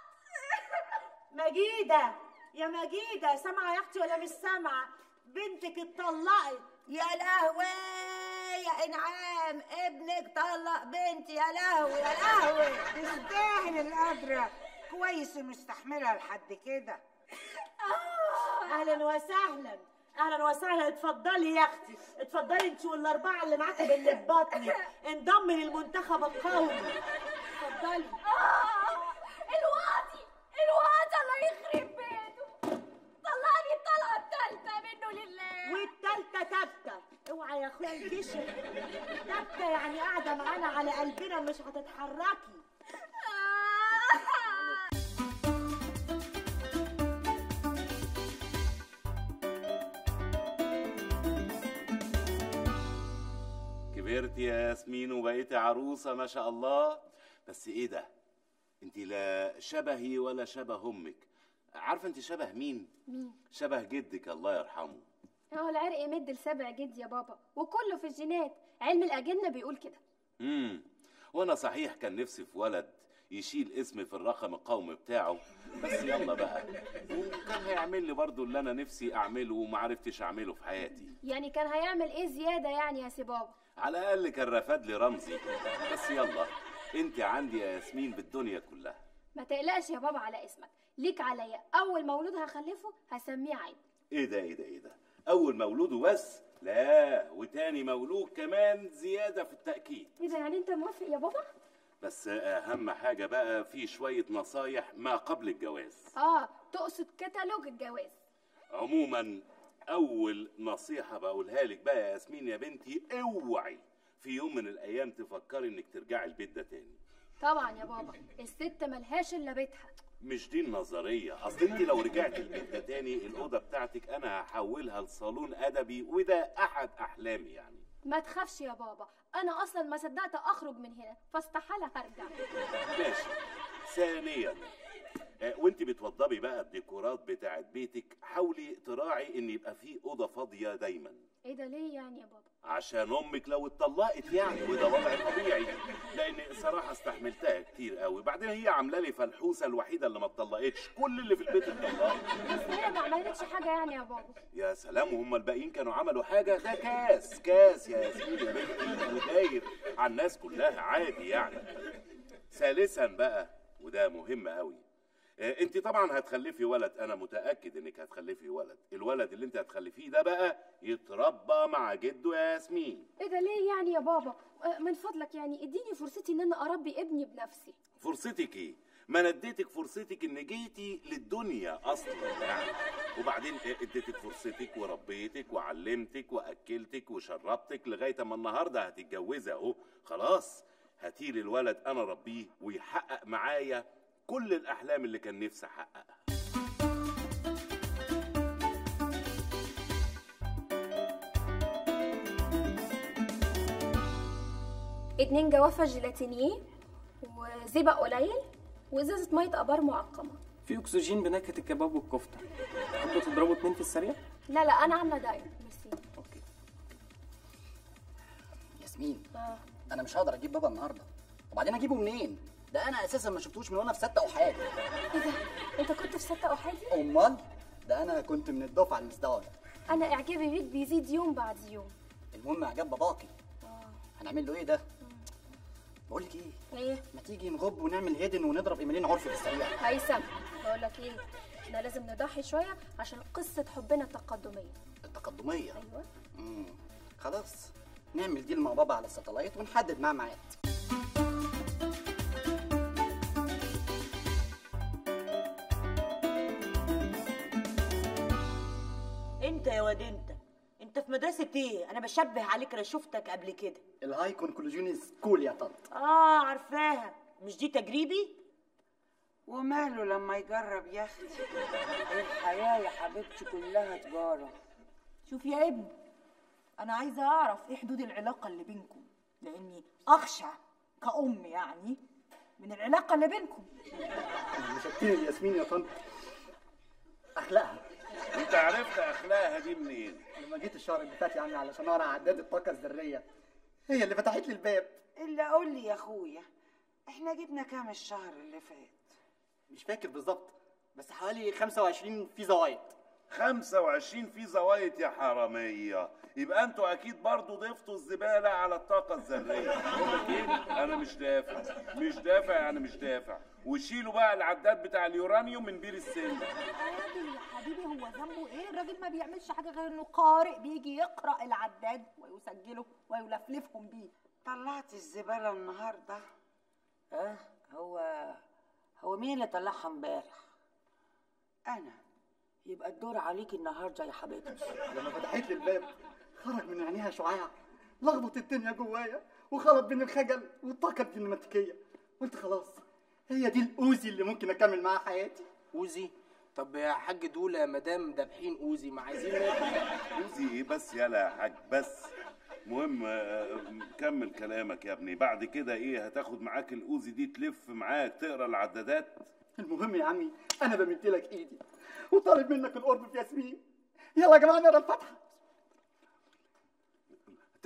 مجيدة يا مجيدة سامعة يا اختي ولا مش سامعة بنتك اتطلقت يا لهوي يا انعام ابنك طلق بنتي يا لهوي يا لهوي تستاهل القدرة كويس انه استحملها لحد كده اهلا وسهلا اهلا وسهلا اتفضلي يا اختي اتفضلي انت والاربعه اللي معاكي باللي في بطني انضمي للمنتخب القومي اتفضلي الواطي الواطي الله يخرب بيته طلعني الطلقه الثالثه منه لله والتالتة تابتة اوعى يا اخويا انكشف تابتة يعني قاعدة معانا على قلبنا مش هتتحركي كبرت يا ياسمين وبقيتي عروسة ما شاء الله بس ايه ده انت لا شبهي ولا شبه امك عارفه انت شبه مين مين شبه جدك الله يرحمه هو العرق يمد لسبع جد يا بابا وكله في الجينات علم الأجنة بيقول كده امم وانا صحيح كان نفسي في ولد يشيل اسمي في الرقم القومي بتاعه بس يلا بقى وكان هيعمل لي برضو اللي انا نفسي اعمله وما عرفتش اعمله في حياتي يعني كان هيعمل ايه زيادة يعني يا سي بابا على الاقل كان رفد لي رمزي بس يلا انت عندي يا ياسمين بالدنيا كلها ما تقلقش يا بابا على اسمك ليك عليا اول مولود هخلفه هسميه عيد ايه ده ايه ده ايه ده اول مولود وبس لا وتاني مولود كمان زياده في التاكيد ايه ده يعني انت موافق يا بابا بس اهم حاجه بقى في شويه نصايح ما قبل الجواز اه تقصد كتالوج الجواز عموما اول نصيحه بقولها لك بقى يا ياسمين يا بنتي اوعي في يوم من الايام تفكري انك ترجعي البيت ده تاني طبعا يا بابا الست ملهاش الا بيتها مش دي النظريه اصل انت لو رجعت البيت ده تاني الاوضه بتاعتك انا هحولها لصالون ادبي وده احد احلامي يعني ما تخافش يا بابا انا اصلا ما صدقت اخرج من هنا فاستحاله هرجع ماشي ثانيا آه، وانت بتوضبي بقى الديكورات بتاعت بيتك حاولي تراعي ان يبقى فيه اوضه فاضيه دايما ايه ده ليه يعني يا بابا عشان امك لو اتطلقت يعني وده وضع طبيعي لان صراحه استحملتها كتير قوي بعدين هي عامله لي فلحوسه الوحيده اللي ما اتطلقتش كل اللي في البيت اتطلقوا بس هي ما عملتش حاجه يعني يا بابا يا سلام وهم الباقيين كانوا عملوا حاجه ده كاس كاس يا ياسمين يا بنتي وداير على الناس كلها عادي يعني ثالثا بقى وده مهم قوي انت طبعا هتخلفي ولد انا متاكد انك هتخلفي ولد الولد اللي انت هتخلفيه ده بقى يتربى مع جده يا ياسمين ايه ده ليه يعني يا بابا آه، من فضلك يعني اديني فرصتي ان انا اربي ابني بنفسي فرصتك ايه ما انا اديتك فرصتك ان جيتي للدنيا اصلا يعني وبعدين اديتك فرصتك وربيتك وعلمتك واكلتك وشربتك لغايه اما النهارده هتتجوزي اهو خلاص هاتيلي الولد انا ربيه ويحقق معايا كل الاحلام اللي كان نفسي احققها اتنين جوافه جيلاتينيه وزبق قليل وازازه ميه ابار معقمه في اكسجين بنكهه الكباب والكفته تحبوا تضربوا اتنين في السريع لا لا انا عامله دايت ميرسي اوكي ياسمين آه. انا مش هقدر اجيب بابا النهارده وبعدين اجيبه منين ده انا اساسا ما شفتوش من وانا في سته احاد ايه ده انت كنت في سته احادي امال ده انا كنت من الدفعه المزدوجه انا اعجابي بيك بيزيد يوم بعد يوم المهم اعجاب باباكي هنعمل له ايه ده بقول لك ايه ايه ما تيجي نغب ونعمل هيدن ونضرب ايميلين عرفي في السريع هيثم بقول لك ايه احنا لازم نضحي شويه عشان قصه حبنا التقدميه التقدميه ايوه امم خلاص نعمل ديل مع بابا على الساتلايت ونحدد معاه ميعاد انت يا واد انت انت في مدرسه ايه انا بشبه عليك انا شفتك قبل كده الهاي كونكلوجين سكول يا طنط اه عارفاها مش دي تجريبي وماله لما يجرب يا اختي الحياه يا حبيبتي كلها تجاره شوف يا ابني انا عايزه اعرف ايه حدود العلاقه اللي بينكم لاني اخشى كأم يعني من العلاقه اللي بينكم مشكلين ياسمين يا طنط اخلاقها انت عرفت اخلاقها دي منين لما جيت الشهر اللي فات يعني علشان اقرا عداد الطاقه الذريه هي اللي فتحت لي الباب الا قول لي يا اخويا احنا جبنا كام الشهر اللي فات مش فاكر بالظبط بس حوالي 25 في زوايد 25 في زوايد يا حرامية يبقى انتوا اكيد برضو ضفتوا الزبالة على الطاقة الذرية بقول لك ايه انا مش دافع مش دافع يعني مش دافع وشيلوا بقى العداد بتاع اليورانيوم من بير السن راجل يا حبيبي هو ذنبه ايه الراجل ما بيعملش حاجه غير انه قارئ بيجي يقرا العداد ويسجله ويلفلفهم بيه طلعت الزباله النهارده اه هو هو مين اللي طلعها امبارح انا يبقى الدور عليك النهارده يا حبيبتي لما فتحت لي الباب خرج من عينيها شعاع لخبط الدنيا جوايا وخلط بين الخجل والطاقه الديناميكيه قلت خلاص هي دي الاوزي اللي ممكن اكمل معاها حياتي اوزي طب يا حاج دول يا مدام دابحين اوزي ما عايزين ناكل اوزي ايه بس يلا يا حاج بس مهم آه، كمل كلامك يا ابني بعد كده ايه هتاخد معاك الاوزي دي تلف معاك تقرا العدادات المهم يا عمي انا بمد لك ايدي وطالب منك القرب في ياسمين يلا يا جماعه نقرا الفاتحه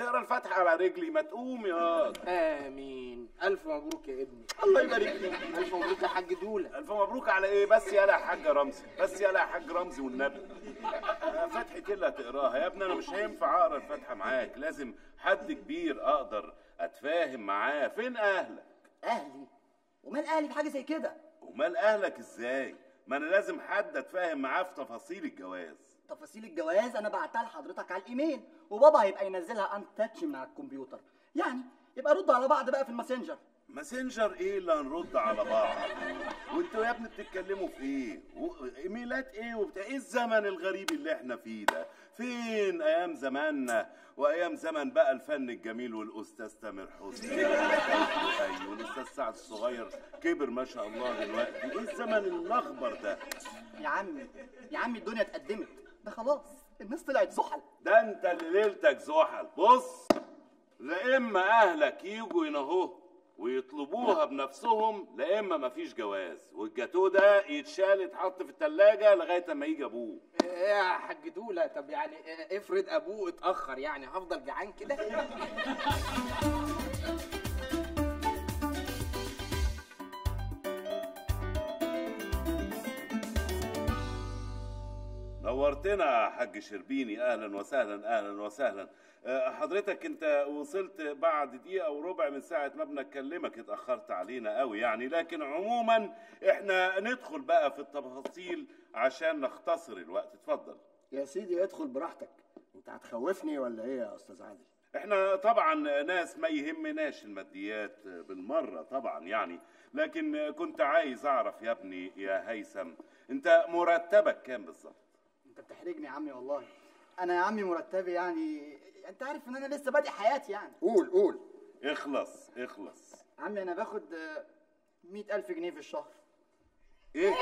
تقرا الفاتحه على رجلي ما تقوم يا امين الف مبروك يا ابني الله يبارك فيك الف مبروك يا حاج دوله الف مبروك على ايه بس يالا يا حاج رمزي بس يالا يا حاج رمزي والنبي آه، فتحة ايه اللي هتقراها يا ابني انا مش هينفع اقرا الفاتحه معاك لازم حد كبير اقدر اتفاهم معاه فين اهلك اهلي ومال اهلي في حاجه زي كده ومال اهلك ازاي ما انا لازم حد اتفاهم معاه في تفاصيل الجواز تفاصيل الجواز انا بعتها لحضرتك على الايميل وبابا هيبقى ينزلها ان تاتش من على الكمبيوتر يعني يبقى ردوا على بعض بقى في الماسنجر ماسنجر ايه اللي هنرد على بعض وانتوا يا ابني بتتكلموا في ايه و- ايميلات ايه وبتاع ايه الزمن الغريب اللي احنا فيه ده فين ايام زماننا وايام زمن بقى الفن الجميل والاستاذ تامر حسني ايوه والاستاذ سعد الصغير كبر ما شاء الله دلوقتي ايه الزمن الاخضر ده يا عمي يا عمي الدنيا اتقدمت ده خلاص الناس طلعت زحل ده انت اللي ليلتك زحل بص لا اما اهلك يجوا ينهوه ويطلبوها بنفسهم لا اما مفيش جواز والجاتوه ده يتشال يتحط في التلاجة لغايه اما يجي ابوه يا حاج دوله طب يعني آه، افرض ابوه اتاخر يعني هفضل جعان كده نورتنا يا حاج شربيني اهلا وسهلا اهلا وسهلا آه، حضرتك انت وصلت بعد دقيقه وربع من ساعه ما بنكلمك اتاخرت علينا قوي يعني لكن عموما احنا ندخل بقى في التفاصيل عشان نختصر الوقت اتفضل يا سيدي ادخل براحتك انت هتخوفني ولا ايه يا استاذ عادل احنا طبعا ناس ما يهمناش الماديات بالمره طبعا يعني لكن كنت عايز اعرف يا ابني يا هيثم انت مرتبك كام بالظبط انت بتحرجني يا عمي والله انا يا عمي مرتبي يعني انت عارف ان انا لسه بادئ حياتي يعني قول قول اخلص اخلص عمي انا باخد آه، 100000 جنيه في الشهر ايه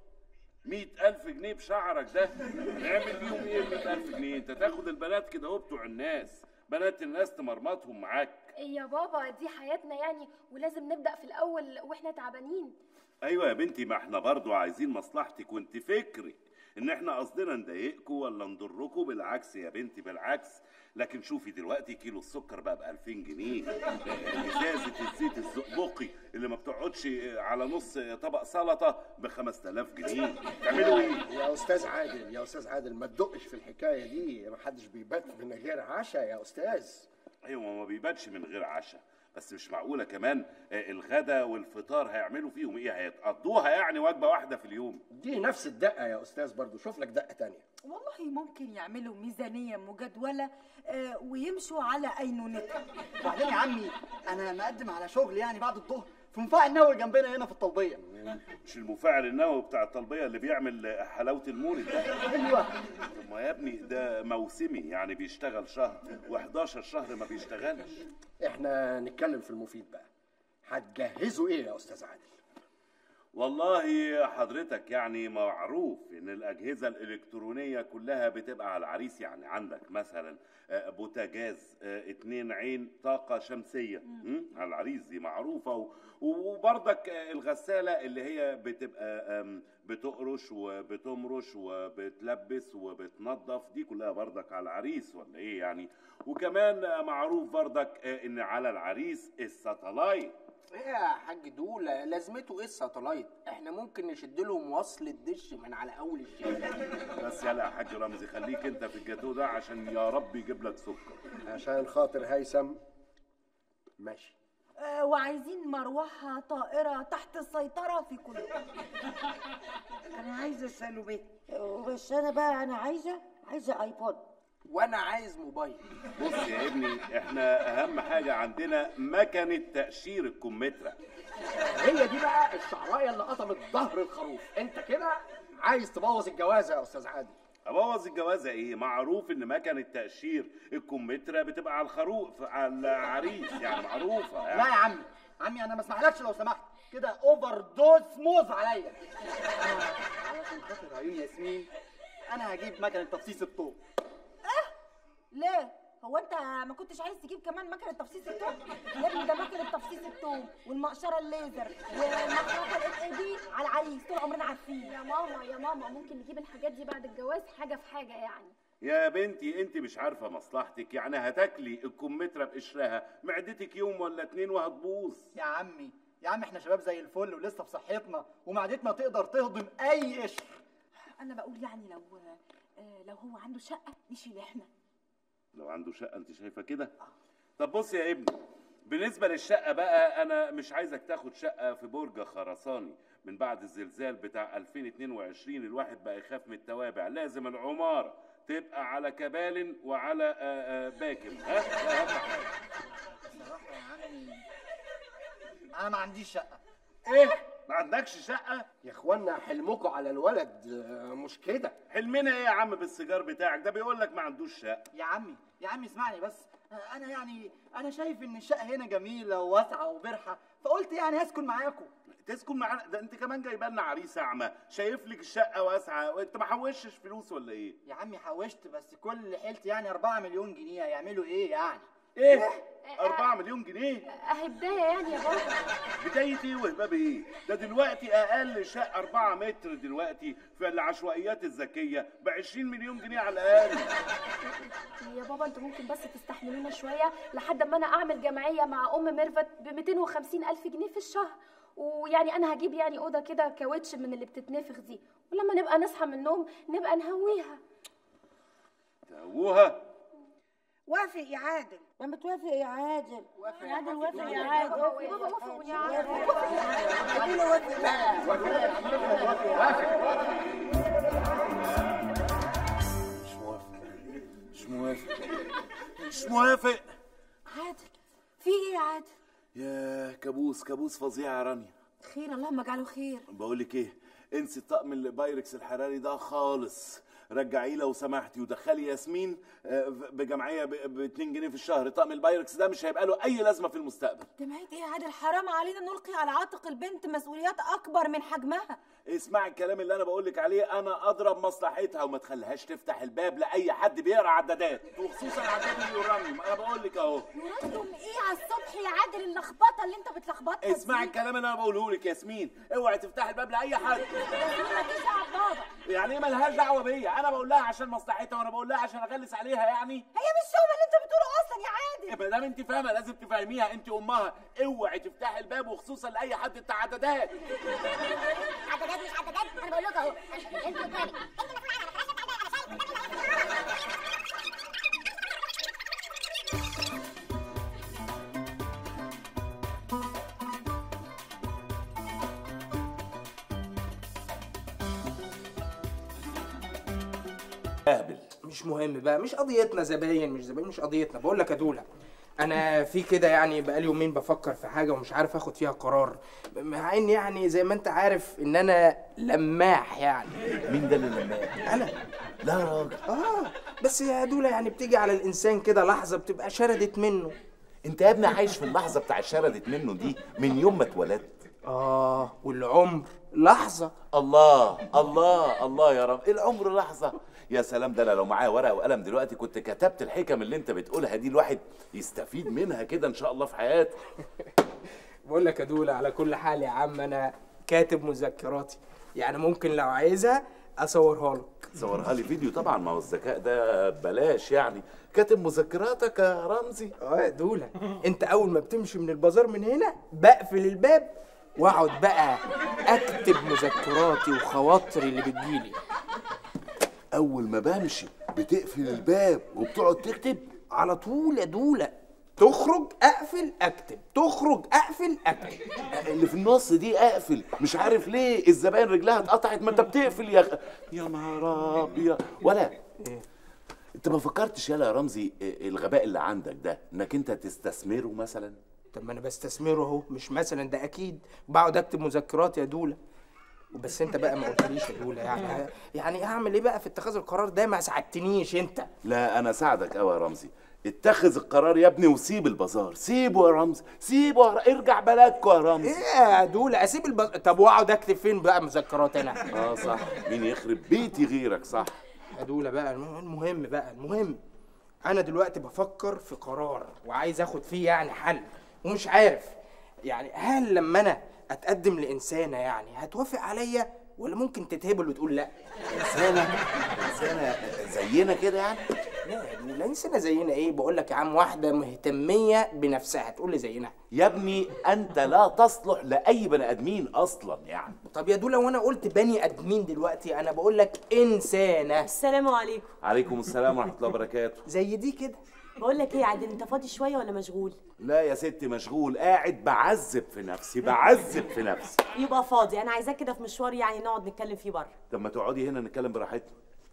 مئة ألف جنيه بشعرك ده نعمل بيهم ايه مئة ألف جنيه انت تاخد البنات كده اهو بتوع الناس بنات الناس تمرمطهم معاك يا بابا دي حياتنا يعني ولازم نبدأ في الأول واحنا تعبانين ايوه يا بنتي ما احنا برضو عايزين مصلحتك وانت فكري ان احنا قصدنا نضايقكوا ولا نضركوا بالعكس يا بنتي بالعكس لكن شوفي دلوقتي كيلو السكر بقى ب 2000 جنيه ازازه الزيت الزقبقي اللي ما بتقعدش على نص طبق سلطه ب 5000 جنيه تعملوا ايه يا استاذ عادل يا استاذ عادل ما تدقش في الحكايه دي ما حدش بيبات من غير عشاء يا استاذ ايوه ما بيباتش من غير عشاء بس مش معقوله كمان آه، الغدا والفطار هيعملوا فيهم ايه هيتقضوها يعني وجبه واحده في اليوم دي نفس الدقه يا استاذ برضو شوف لك دقه تانية والله ممكن يعملوا ميزانية مجدولة آه، ويمشوا على أينونتها وبعدين يا عمي انا مقدم على شغل يعني بعد الظهر في مفاعل نووي جنبنا هنا في الطلبيه مش المفاعل النووي بتاع الطلبيه اللي بيعمل حلاوه المولد ده ايوه طب ما يا ابني ده موسمي يعني بيشتغل شهر و11 شهر ما بيشتغلش احنا نتكلم في المفيد بقى هتجهزوا ايه يا استاذ عادل والله حضرتك يعني معروف ان الاجهزه الالكترونيه كلها بتبقى على العريس يعني عندك مثلا آه، بوتاجاز آه، اتنين عين طاقه شمسيه م? على العريس دي معروفه و- وبرضك آه، الغساله اللي هي بتبقى آم، بتقرش وبتمرش وبتلبس وبتنظف دي كلها برضك على العريس ولا ايه يعني وكمان آه، معروف برضك آه، ان على العريس الساتلايت ايه يا حاج دوله لازمته ايه الساتلايت احنا ممكن نشد لهم وصل الدش من على اول الشارع بس يلا يا حاج رمزي خليك انت في الجاتو ده عشان يا رب يجيب لك سكر عشان خاطر هيثم ماشي آه، وعايزين مروحة طائرة تحت السيطرة في كل انا عايزه السلوبيت بس انا بقى انا عايزه عايزه ايبود وانا عايز موبايل بص يا ابني احنا اهم حاجه عندنا مكنه تقشير الكمثرى هي دي بقى الشعرايه اللي قطمت ظهر الخروف انت كده عايز تبوظ الجوازه يا استاذ عادل ابوظ الجوازه ايه معروف ان مكنه تقشير الكمثرى بتبقى على الخروف على العريس يعني معروفه يعني. لا يا عمي عمي انا ما اسمحلكش لو سمحت كده اوفر دوز موز عليا علشان خاطر عيون ياسمين انا هجيب مكنه تفصيص الطوب ليه؟ هو انت ما كنتش عايز تجيب كمان مكنه تفصيص التوم؟ يا ابني ده مكنه تفصيص التوم والمقشره الليزر والمخرطه الاس اي دي على العريس طول عمرنا عارفين يا ماما يا ماما ممكن نجيب الحاجات دي بعد الجواز حاجة في حاجة يعني يا بنتي انت مش عارفه مصلحتك يعني هتاكلي الكمثرى بقشرها معدتك يوم ولا اتنين وهتبوظ يا عمي يا عم احنا شباب زي الفل ولسه في صحتنا ومعدتنا تقدر تهضم اي قشر انا بقول يعني لو آه، لو هو عنده شقه نشيل احنا لو عنده شقه انت شايفه كده طب بص يا ابني بالنسبه للشقه بقى انا مش عايزك تاخد شقه في برج خرساني من بعد الزلزال بتاع 2022 الواحد بقى يخاف من التوابع لازم العماره تبقى على كبال وعلى آه، آه، باكم ها ده اهم حاجه بصراحه يا عمي انا ما عنديش شقه ايه ما عندكش شقه يا اخوانا حلمكم على الولد آه، مش كده حلمنا ايه يا عم بالسيجار بتاعك ده بيقول لك ما عندوش شقه يا عمي يا عمي اسمعني بس انا يعني انا شايف ان الشقه هنا جميله وواسعه وبرحه فقلت يعني هسكن معاكم تسكن معانا ده انت كمان جايبه لنا عريس اعمى شايف لك الشقه واسعه وانت ما حوشتش فلوس ولا ايه يا عمي حوشت بس كل حيلتي يعني 4 مليون جنيه هيعملوا ايه يعني ايه 4 مليون جنيه اهي بدايه يعني يا بابا بداية ايه وهباب ايه؟ ده دلوقتي اقل شقة 4 متر دلوقتي في العشوائيات الذكية ب 20 مليون جنيه على الاقل. يا بابا انتوا ممكن بس تستحملونا شويه لحد ما انا اعمل جمعيه مع ام ميرفت ب 250 الف جنيه في الشهر ويعني انا هجيب يعني اوضه كده كاوتش من اللي بتتنفخ دي ولما نبقى نصحى من النوم نبقى نهويها تهوها وافق يا عادل لما توافق يا عادل يا عادل وافق يا عادل يا بابا وافق يا مش موافق مش موافق مش موافق عادل في ايه يا عادل يا كابوس كابوس فظيع يا رانيا خير اللهم اجعله خير بقول لك ايه انسي الطقم البايركس الحراري ده خالص رجعيه لو سمحتي ودخلي ياسمين آه، بجمعيه ب 2 جنيه في الشهر طقم البايركس ده مش هيبقى له اي لازمه في المستقبل جمعية ايه يا عادل حرام علينا نلقي على عاتق البنت مسؤوليات اكبر من حجمها اسمعي الكلام اللي انا بقول لك عليه انا اضرب مصلحتها وما تخليهاش تفتح الباب لاي حد بيقرا عدادات وخصوصا عداد اليورانيوم انا بقول لك اهو يرندم ايه على الصبح يا عادل اللخبطه اللي انت بتلخبطها اسمعي الكلام اللي انا بقوله لك ياسمين اوعي تفتحي الباب لاي حد مالكيش دعوه ببابا يعني ايه ملهاش دعوه بيا انا بقول لها عشان مصلحتها وانا بقول لها عشان اغلس عليها يعني هي مش شغل اللي انت بتقوله اصلا يا عادل ما دام انت فاهمه لازم تفهميها انت امها اوعي تفتحي الباب وخصوصا لاي حد بتاع عدادات عددات مش عددات انا بقول لك اهو انت قدامي اهبل مش مهم بقى مش قضيتنا زباين مش زباين مش قضيتنا بقول لك يا دولا انا في كده يعني بقالي يومين بفكر في حاجه ومش عارف اخد فيها قرار مع ان يعني زي ما انت عارف ان انا لماح يعني مين ده اللي لماح انا لا يا راجل اه بس يا دولا يعني بتيجي على الانسان كده لحظه بتبقى شردت منه انت يا ابني عايش في اللحظه بتاع شردت منه دي من يوم ما اتولدت اه والعمر لحظه الله الله الله يا رب العمر لحظه يا سلام ده أنا لو معايا ورقه وقلم دلوقتي كنت كتبت الحكم اللي انت بتقولها دي الواحد يستفيد منها كده ان شاء الله في حياته بقول لك يا دولا على كل حال يا عم انا كاتب مذكراتي يعني ممكن لو عايزها اصورها لك صورها لي فيديو طبعا ما هو الذكاء ده بلاش يعني كاتب مذكراتك يا رمزي اه يا دولا انت اول ما بتمشي من البازار من هنا بقفل الباب واقعد بقى اكتب مذكراتي وخواطري اللي بتجيلي اول ما بمشي بتقفل الباب وبتقعد تكتب على طول يا دولا تخرج اقفل اكتب تخرج اقفل اكتب اللي في النص دي اقفل مش عارف ليه الزباين رجلها اتقطعت ما انت بتقفل يا خ... يا نهار ابيض ولا انت ما فكرتش يالا يا رمزي الغباء اللي عندك ده انك انت تستثمره مثلا طب ما انا بستثمره اهو مش مثلا ده اكيد بقعد اكتب مذكرات يا دولا بس انت بقى ما قلتليش يا دولا يعني يعني اعمل ايه بقى في اتخاذ القرار ده ما ساعدتنيش انت لا انا ساعدك قوي يا رمزي اتخذ القرار يا ابني وسيب البازار سيبه يا رمزي سيبه يا ر- ارجع بلدكوا يا رمزي ايه يا دولا اسيب البز... طب واقعد اكتب فين بقى مذكرات انا اه صح مين يخرب بيتي غيرك صح يا دولا بقى الم- المهم بقى المهم انا دلوقتي بفكر في قرار وعايز اخد فيه يعني حل ومش عارف يعني هل لما انا اتقدم لانسانه يعني هتوافق عليا ولا ممكن تتهبل وتقول لا انسانه انسانه زينا كده يعني لا يا دولة انسانة زينا ايه بقول لك يا عم واحدة مهتمية بنفسها تقول لي زينا يا ابني انت لا تصلح لاي بني ادمين اصلا يعني طب يا دولة وانا قلت بني ادمين دلوقتي انا بقول لك انسانة السلام عليكم عليكم السلام ورحمه الله وبركاته زي دي كده بقول لك ايه يا عادل انت فاضي شويه ولا مشغول لا يا ستي مشغول قاعد بعذب في نفسي بعذب في نفسي يبقى فاضي انا عايزاك كده في مشوار يعني نقعد نتكلم فيه بره طب ما تقعدي هنا نتكلم براحتنا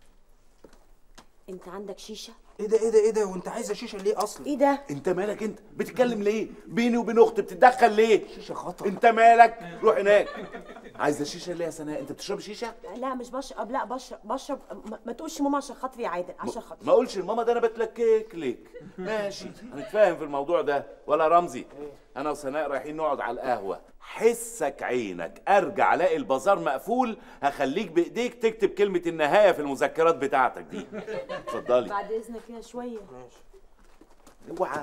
انت عندك شيشه ايه ده ايه ده ايه ده وانت عايزة شيشة ليه اصلا ايه ده انت مالك انت بتتكلم ليه بيني وبين اختي بتتدخل ليه شيشة خطر انت مالك روح هناك عايزه شيشه ليه يا سناء انت بتشرب شيشه لا مش بشرب لا بشرب بشرب ما, ما تقولش ماما عشان خاطري يا عادل عشان خاطري ما اقولش لماما ده انا بتلكك ليك ماشي هنتفاهم في الموضوع ده ولا رمزي انا وسناء رايحين نقعد على القهوه حسك عينك ارجع الاقي البازار مقفول هخليك بايديك تكتب كلمه النهايه في المذكرات بتاعتك دي اتفضلي بعد اذنك كده شويه اوعى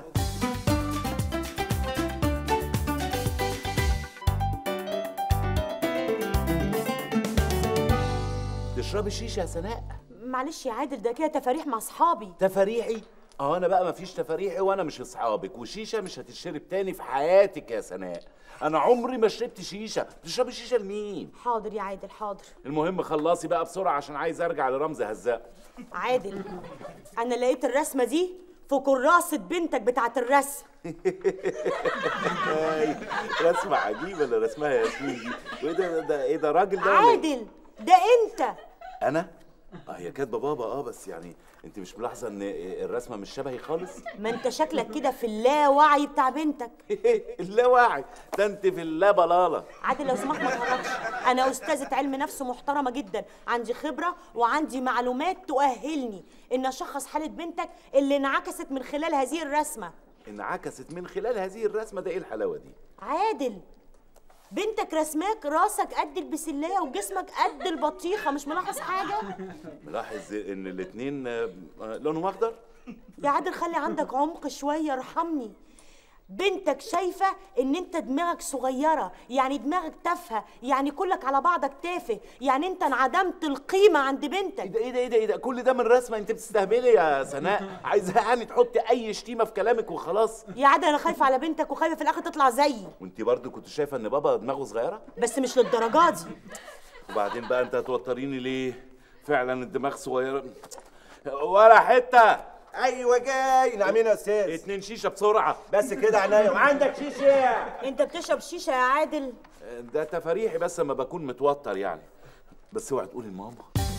تشربي شيشه يا سناء معلش يا عادل ده كده تفاريح مع اصحابي تفاريحي اه انا بقى مفيش تفاريحي وانا مش اصحابك وشيشه مش هتشرب تاني في حياتك يا سناء انا عمري ما شربت شيشه تشربي شيشه لمين حاضر يا عادل حاضر المهم خلصي بقى بسرعه عشان عايز ارجع لرمز هزاق عادل انا لقيت الرسمه دي في كراسه بنتك بتاعت الرسم هاي، رسمه عجيبه اللي رسمها ياسمين دي وايه ده ده ايه ده راجل ده ولا إيه؟ عادل ده انت انا اه هي كاتبه بابا اه بس يعني انت مش ملاحظه ان الرسمه مش شبهي خالص ما انت شكلك كده في اللاوعي بتاع بنتك اللاوعي ده انت في اللا بلاله عادل لو سمحت ما تهرجش انا استاذه علم نفس محترمه جدا عندي خبره وعندي معلومات تؤهلني ان اشخص حاله بنتك اللي انعكست من خلال هذه الرسمه انعكست من خلال هذه الرسمه ده ايه الحلاوه دي عادل بنتك رسماك راسك قد البسلايه وجسمك قد البطيخه مش ملاحظ حاجه ملاحظ ان الاتنين آه، آه، لونهم اخضر يا عادل خلي عندك عمق شويه ارحمني بنتك شايفه ان انت دماغك صغيره يعني دماغك تافهه يعني كلك على بعضك تافه يعني انت انعدمت القيمه عند بنتك ايه ده ايه ده ايه ده, إيه ده؟ كل ده من رسمه انت بتستهبلي يا سناء عايزه يعني تحطي اي شتيمه في كلامك وخلاص يا عادل انا خايفه على بنتك وخايفه في الاخر تطلع زيي وانت برضو كنت شايفه ان بابا دماغه صغيره بس مش للدرجه دي وبعدين بقى انت هتوتريني ليه فعلا الدماغ صغيره ولا حته ايوه جاي نعمين يا استاذ اتنين شيشه بسرعه بس كده عينيا وعندك شيشه انت بتشرب شيشه يا عادل ده تفاريحي بس لما بكون متوتر يعني بس اوعي تقولي لماما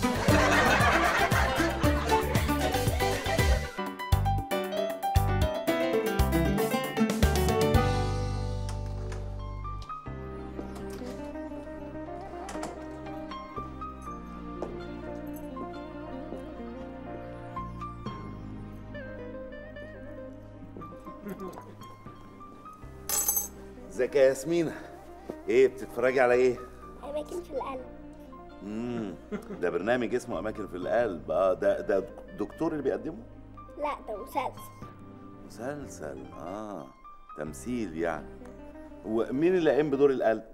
ازيك يا ياسمينة ايه بتتفرجي على ايه أماكن في القلب امم ده برنامج اسمه اماكن في القلب اه ده ده دكتور اللي بيقدمه لا ده مسلسل مسلسل اه تمثيل يعني ومين اللي قايم بدور القلب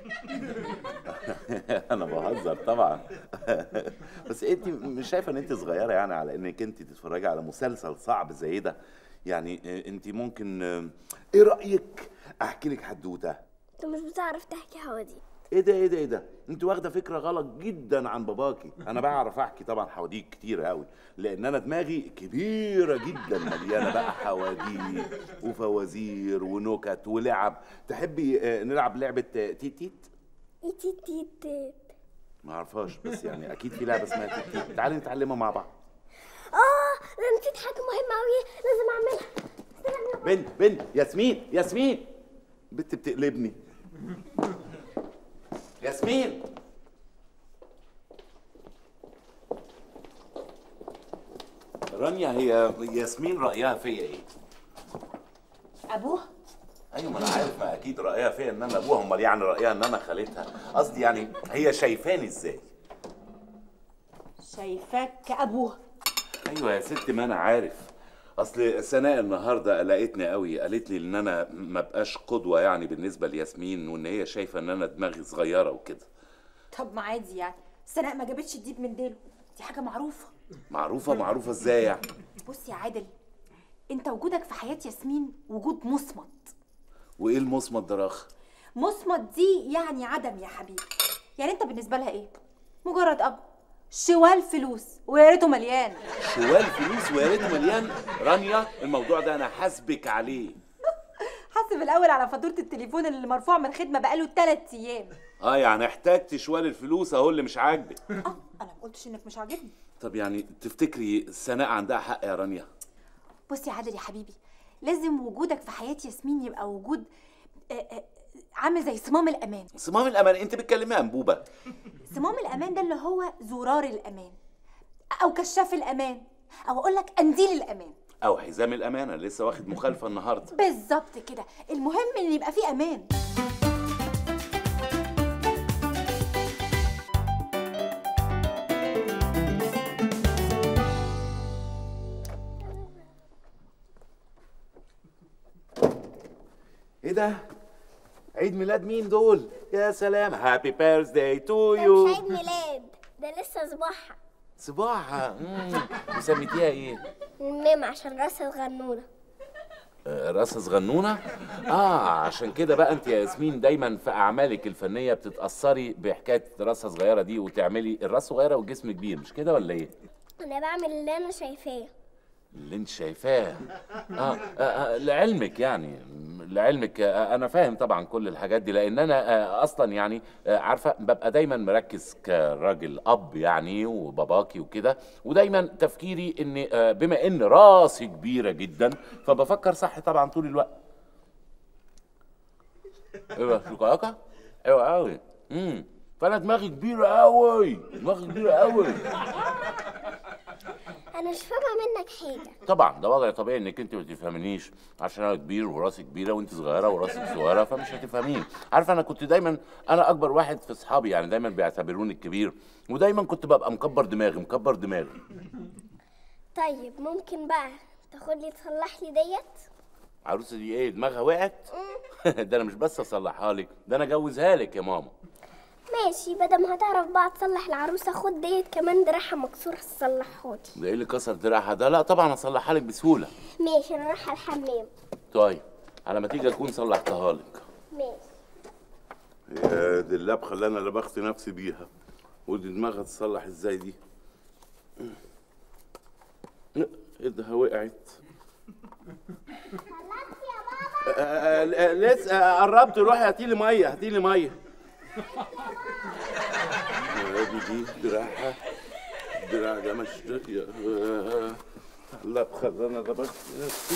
انا بهزر طبعا بس انت مش شايفه ان انت صغيره يعني على انك انت تتفرجي على مسلسل صعب زي ده يعني آه، انت ممكن آه، ايه رايك احكي لك حدوته انت مش بتعرف تحكي حواديت ايه ده ايه ده ايه ده انت واخده فكره غلط جدا عن باباكي انا بعرف احكي طبعا حواديت كتيره قوي لان انا دماغي كبيره جدا مليانه بقى حواديت وفوازير ونكت ولعب تحبي آه، نلعب لعبه آه، تيت تيت اي تي تي تي ما اعرفهاش بس يعني اكيد في لعبه اسمها تيت تيت تعالي نتعلمها مع بعض اه انا نسيت حاجه مهمه قوي لازم اعملها بنت بنت ياسمين ياسمين بنت بتقلبني ياسمين رانيا هي ياسمين رأيها فيا ايه؟ ابوه ايوه ما انا عارف ما اكيد رأيها فيا ان انا ابوها امال يعني رأيها ان انا خالتها قصدي يعني هي شايفاني ازاي؟ شايفاك كابوه ايوه يا ست ما انا عارف اصل سناء النهارده قلقتني قوي قالت لي ان انا ما بقاش قدوه يعني بالنسبه لياسمين وان هي شايفه ان انا دماغي صغيره وكده طب ما عادي يعني سناء ما جابتش الديب من ديله دي حاجه معروفه معروفه معروفه ازاي يعني بص يا عادل انت وجودك في حياه ياسمين وجود مصمت وايه المصمت ده رخ مصمت دي يعني عدم يا حبيبي يعني انت بالنسبه لها ايه مجرد اب شوال فلوس ويا ريته مليان شوال فلوس ويا ريته مليان رانيا الموضوع ده انا حاسبك عليه حاسب الاول على فاتوره التليفون اللي مرفوع من خدمه بقاله 3 ايام اه يعني احتجت شوال الفلوس اهو اللي مش عاجبك انا ما قلتش انك مش عاجبني طب يعني تفتكري سناء عندها حق يا رانيا بص يا عادل يا حبيبي لازم وجودك في حياه ياسمين يبقى وجود آه، آه، عامل زي صمام الامان صمام الامان انت بتكلمي يا انبوبه صمام الامان ده اللي هو زرار الامان او كشاف الامان او اقول لك قنديل الامان او حزام الامان انا لسه واخد مخالفه النهارده بالظبط كده المهم ان يبقى فيه امان ايه ده عيد ميلاد مين دول يا سلام هابي بيرثداي تو ده يو مش عيد ميلاد ده لسه صباحها صباحها مم. وسميتيها ايه الميم عشان راسها صغنونة آه، راس صغنونه اه عشان كده بقى انت يا ياسمين دايما في اعمالك الفنيه بتتاثري بحكايه راسها صغيره دي وتعملي الراس صغيره والجسم كبير مش كده ولا ايه انا بعمل اللي انا شايفاه اللي انت شايفاه آه, آه, آه لعلمك يعني لعلمك آه انا فاهم طبعا كل الحاجات دي لان انا آه اصلا يعني آه عارفه ببقى دايما مركز كراجل اب يعني وباباكي وكده ودايما تفكيري ان آه بما ان راسي كبيره جدا فبفكر صح طبعا طول الوقت ايوه شوكولاته ايوه قوي امم فانا دماغي كبيره قوي دماغي كبيره قوي انا مش فاهمه منك حاجه طبعا ده وضع طبيعي انك انت ما تفهمنيش عشان انا كبير وراسي كبيره وانت صغيره وراسك صغيره فمش هتفهميني عارفه انا كنت دايما انا اكبر واحد في اصحابي يعني دايما بيعتبروني الكبير ودايما كنت ببقى مكبر دماغي مكبر دماغي طيب ممكن بقى تاخد لي تصلح لي ديت عروسه دي ايه دماغها وقعت ده انا مش بس اصلحها لك ده انا اجوزها لك يا ماما ماشي بدل ما هتعرف بقى تصلح العروسه خد ديت كمان دراعها مكسور تصلحها لي ده ايه اللي كسر دراعها ده لا طبعا اصلحها لك بسهوله ماشي انا رايحه الحمام طيب على ما تيجي اكون صلحتها لك ماشي يا دي اللبخه اللي انا لبخت نفسي بيها ودي دماغها تصلح ازاي دي ايدها وقعت آه، آه، لسه آه، قربت روحي هاتي لي ميه هاتي لي ميه يا دي دي دراعها الدراع ده مش يا- آه، اللبخه اللي انا لبخت نفسي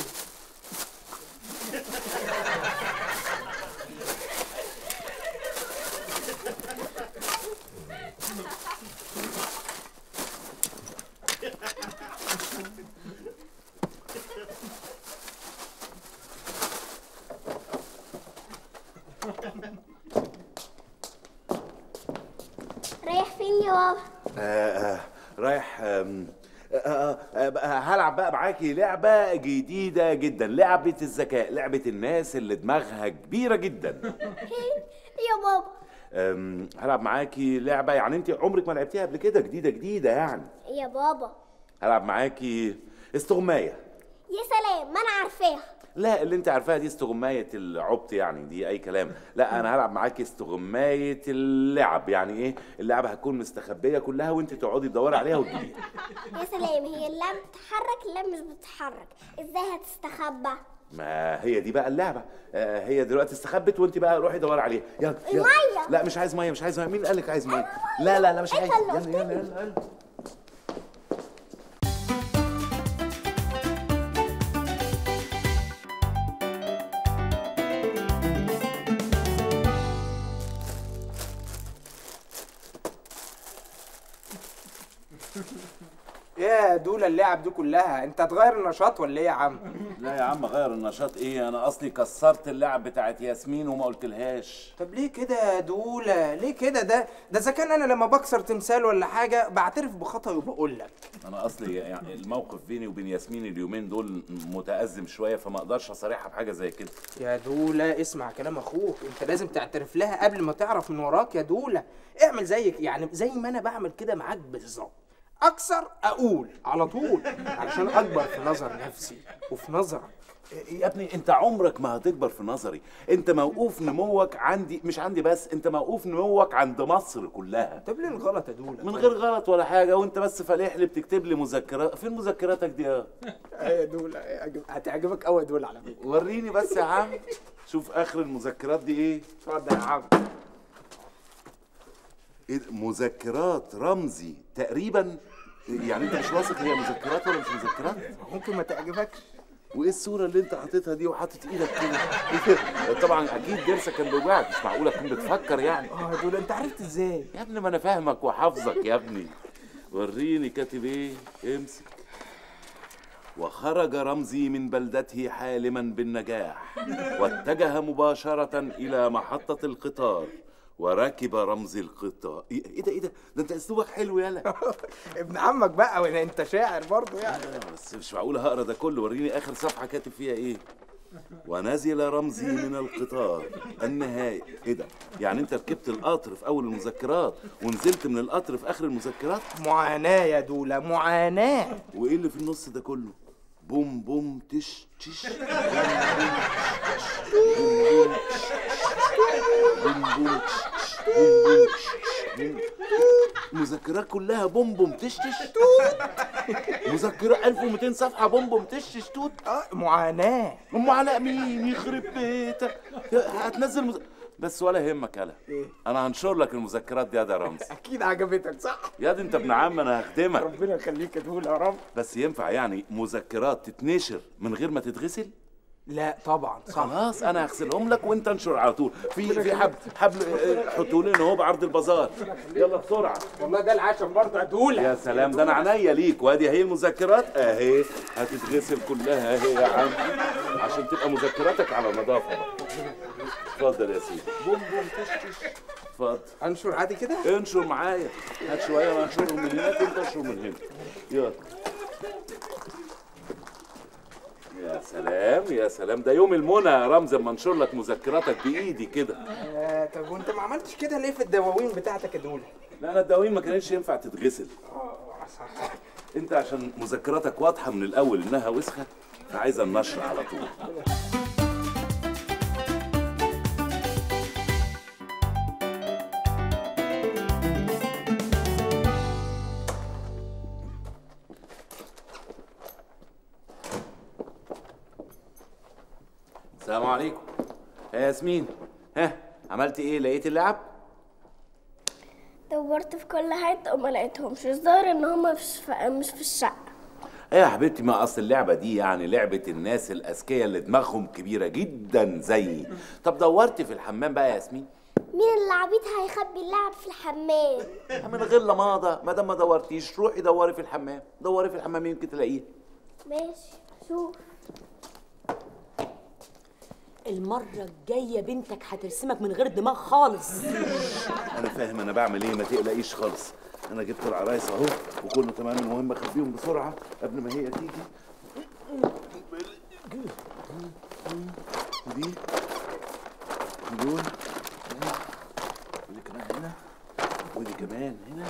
رايح فين يا بابا آه آه رايح آم، آه آه آه هلعب بقى معاكي لعبة جديدة جدا لعبة الذكاء لعبة الناس اللي دماغها كبيرة جدا يا بابا آم، هلعب معاكي لعبة يعني انت عمرك ما لعبتيها قبل كده جديدة جديدة يعني يا بابا هلعب معاكي استغماية يا سلام ما انا عارفاها لا اللي انت عارفاها دي استغماية العبط يعني دي اي كلام لا انا هلعب معاكي استغماية اللعب يعني ايه اللعبة هتكون مستخبية كلها وانت تقعدي تدوري عليها وتجيبيها يا سلام هي اللام بتتحرك اللام مش بتتحرك ازاي هتستخبى ما هي دي بقى اللعبة آه هي دلوقتي استخبت وانت بقى روحي دوري عليها يلا يلا المية. لا مش عايز مية مش عايز مية مين قال لك عايز مية لا لا لا مش عايز انت اللي يلا يلا يلا, يلا. يا دول اللعب دي كلها انت هتغير النشاط ولا ايه يا عم لا يا عم غير النشاط ايه انا اصلي كسرت اللعب بتاعت ياسمين وما قلتلهاش طب ليه كده يا دوله ليه كده ده ده اذا كان انا لما بكسر تمثال ولا حاجه بعترف بخطأي وبقول لك انا اصلي يعني الموقف بيني وبين ياسمين اليومين دول متأزم شويه فما اقدرش اصارحها بحاجه زي كده يا دوله اسمع كلام اخوك انت لازم تعترف لها قبل ما تعرف من وراك يا دوله اعمل زيك يعني زي ما انا بعمل كده معاك بالظبط اكسر اقول على طول علشان اكبر في نظر نفسي وفي نظرك يا ابني انت عمرك ما هتكبر في نظري انت موقوف نموك عندي مش عندي بس انت موقوف نموك عند مصر كلها طب ليه الغلط يا دوله من غير غلط ولا حاجه وانت بس فالح لي بتكتب لي مذكرات فين مذكراتك دي يا يا دوله هتعجبك قوي يا دوله على فكره وريني بس يا عم شوف اخر المذكرات دي ايه اتفضل يا عم إيه ده؟ مذكرات رمزي تقريبا يعني انت مش واثق هي مذكرات ولا مش مذكرات ممكن ما تعجبكش وايه الصوره اللي انت حاططها دي وحاطط ايدك كده طبعا اكيد ضرسك كان بيوجعك مش معقوله تكون بتفكر يعني اه يا دوله انت عرفت ازاي يا ابني ما انا فاهمك وحافظك يا ابني وريني كاتب ايه امسك وخرج رمزي من بلدته حالما بالنجاح واتجه مباشرة إلى محطة القطار وركب رمزي القطار ايه إيه ده ايه ده ده انت اسلوبك حلو يالا ابن عمك بقى وانا انت شاعر برضه يعني بس مش معقول هقرا ده كله وريني اخر صفحه كاتب فيها ايه ونزل رمزي من القطار النهاية ايه ده يعني انت ركبت القطر في اول المذكرات ونزلت من القطر في اخر المذكرات معاناة يا دولة معاناة وايه اللي في النص ده كله بوم بوم تش تش بوم بوم تش بوم بوم تش بوم مذكرات كلها بوم بوم تش تش مذكرة 1200 صفحة بوم بوم تش تش توت اه معاناة ام علاء مين يخرب بيتك هتنزل مز... بس ولا يهمك يالا ايه انا هنشر لك المذكرات دي يا ده رمزي اكيد عجبتك صح يا دي انت ابن عم انا هخدمك ربنا يخليك يا دولة يا رب بس ينفع يعني مذكرات تتنشر من غير ما تتغسل لا طبعا صح خلاص انا هغسلهم لك وانت انشر على طول في في حبل حبل اه، حطوا لنا اهو بعرض البازار يلا بسرعه والله ده العشم برضه يا دولة يا سلام ده انا عينيا ليك وادي اهي المذكرات اهي هتتغسل كلها اهي يا عم عشان تبقى مذكراتك على نظافه بقى. اتفضل يا سيدي بوم بوم تش تش اتفضل انشر عادي كده انشر معايا هات شويه وانا انشرهم من هناك وانت انشر من هنا يلا يا سلام يا سلام ده يوم المنى يا رمز اما انشر لك مذكراتك بايدي كده آه طب وانت ما عملتش كده ليه في الدواوين بتاعتك يا دولة لا انا الدواوين ما كانتش ينفع تتغسل اه صح انت عشان مذكراتك واضحه من الاول انها وسخه فعايزه النشر على طول السلام عليكم يا ياسمين ها عملت ايه لقيت اللعب دورت في كل حته وما لقيتهمش الظاهر ان هما مش في مش في الشقه ايه يا حبيبتي ما اصل اللعبه دي يعني لعبه الناس الاذكياء اللي دماغهم كبيره جدا زيي طب دورت في الحمام بقى يا ياسمين مين اللي عبيط هيخبي اللعب في الحمام من غير لماضه ما دام ما دورتيش روحي دوري في الحمام دوري في الحمام يمكن تلاقيه ماشي شوف المرة الجاية بنتك هترسمك من غير دماغ خالص انا فاهم انا بعمل ايه ما تقلقيش خالص انا جبت العرايس اهو وكله تمام المهم اخبيهم بسرعه قبل ما هي تيجي دي دول ودي كمان هنا ودي كمان هنا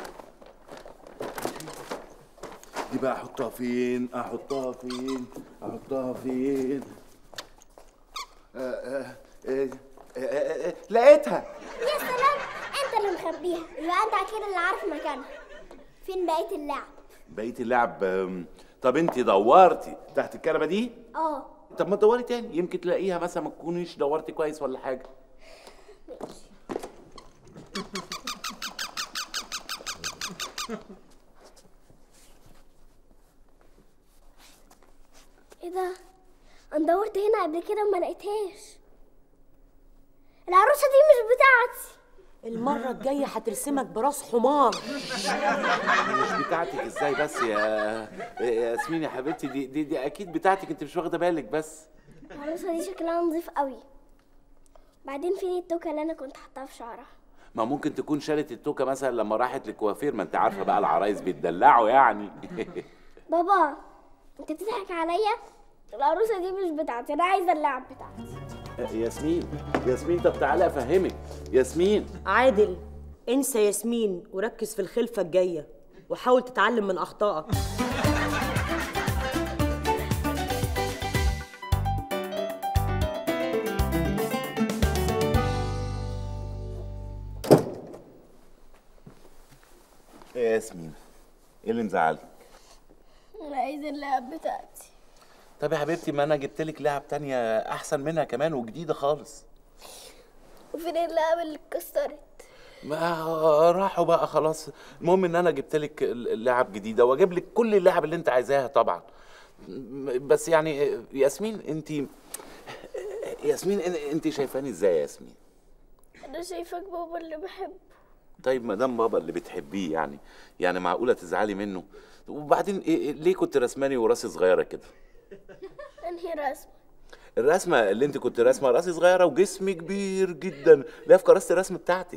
دي بقى احطها فين احطها فين احطها فين آه، آه، آه، آه، آه، آه، لقيتها يا سلام انت اللي مخبيها يبقى انت اكيد اللي عارف مكانها فين بقيه اللعب بقية اللعب آم، طب انت دورتي تحت الكنبه دي اه طب ما تدوري تاني يمكن تلاقيها مثلا ما تكونيش دورتي كويس ولا حاجه ايه ده انا دورت هنا قبل كده وما لقيتهاش العروسه دي مش بتاعتي المره الجايه هترسمك براس حمار مش بتاعتك ازاي بس يا يا ياسمين يا حبيبتي دي دي, دي اكيد بتاعتك انت مش واخده بالك بس العروسه دي شكلها نظيف قوي بعدين فين التوكه اللي انا كنت حاطاها في شعرها ما ممكن تكون شالت التوكه مثلا لما راحت للكوافير ما انت عارفه بقى العرايس بيتدلعوا يعني بابا انت بتضحك عليا العروسه دي مش بتاعتي انا عايزه اللعب بتاعتي ياسمين ياسمين طب تعالى افهمك ياسمين عادل انسى ياسمين وركز في الخلفه الجايه وحاول تتعلم من اخطائك ايه يا ياسمين ايه اللي مزعلك انا عايزه اللعب بتاعتي طب يا حبيبتي ما انا جبت لك لعب تانية احسن منها كمان وجديده خالص وفين اللعب اللي اتكسرت ما راحوا بقى خلاص المهم ان انا جبت لك لعب جديده واجيب لك كل اللعب اللي انت عايزاها طبعا م- بس يعني ياسمين انت ياسمين إن- انت شايفاني ازاي يا ياسمين انا شايفك بابا اللي بحبه طيب ما دام بابا اللي بتحبيه يعني يعني معقوله تزعلي منه وبعدين إيه- إيه- ليه كنت رسماني وراسي صغيره كده انهي رسم الرسمه اللي انت كنت راسمه راسي صغيره وجسمي كبير جدا لا في كراسه الرسم بتاعتك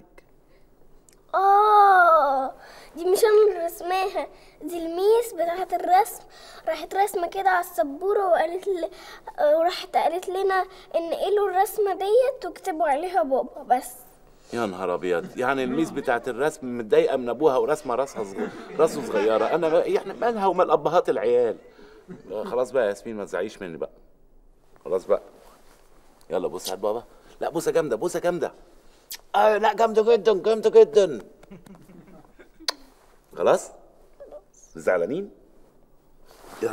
اه دي مش انا اللي رسماها دي الميس بتاعت الرسم راحت رسمه كده على السبوره وقالت لي وراحت قالت لنا انقلوا الرسمه ديت واكتبوا عليها بابا بس يا نهار ابيض يعني الميس بتاعت الرسم متضايقه من ابوها ورسمه راسها صغير راسه صغيره انا بقى احنا مالها ومال ابهات العيال آه، خلاص بقى يا ياسمين ما تزعيش مني بقى خلاص بقى يلا بص على بابا لا بوسه جامده بوسه جامده آه لا جامده جدا جامده جدا خلاص زعلانين يلا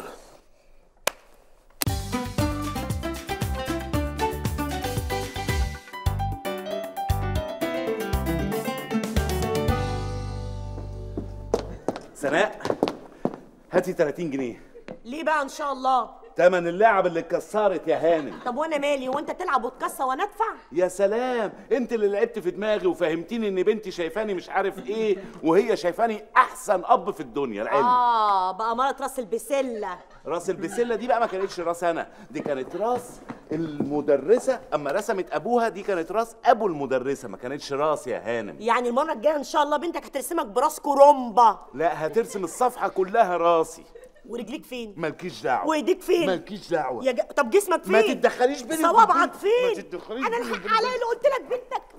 سناء هاتي 30 جنيه ليه بقى ان شاء الله تمن اللعب اللي اتكسرت يا هانم طب وانا مالي وانت تلعب وتكسر وانا ادفع يا سلام انت اللي لعبت في دماغي وفهمتيني ان بنتي شايفاني مش عارف ايه وهي شايفاني احسن اب في الدنيا العلم اه بقى مرة راس البسله راس البسله دي بقى ما كانتش راس انا دي كانت راس المدرسه اما رسمت ابوها دي كانت راس ابو المدرسه ما كانتش راس يا هانم يعني المره الجايه ان شاء الله بنتك هترسمك براس كرومبا لا هترسم الصفحه كلها راسي ورجليك فين مالكيش دعوه وايديك فين مالكيش دعوه يا ج... طب جسمك فين ما تتدخليش بيني وبين صوابعك بنتي. فين ما تتدخليش انا بيني الحق عليا اللي قلت لك بنتك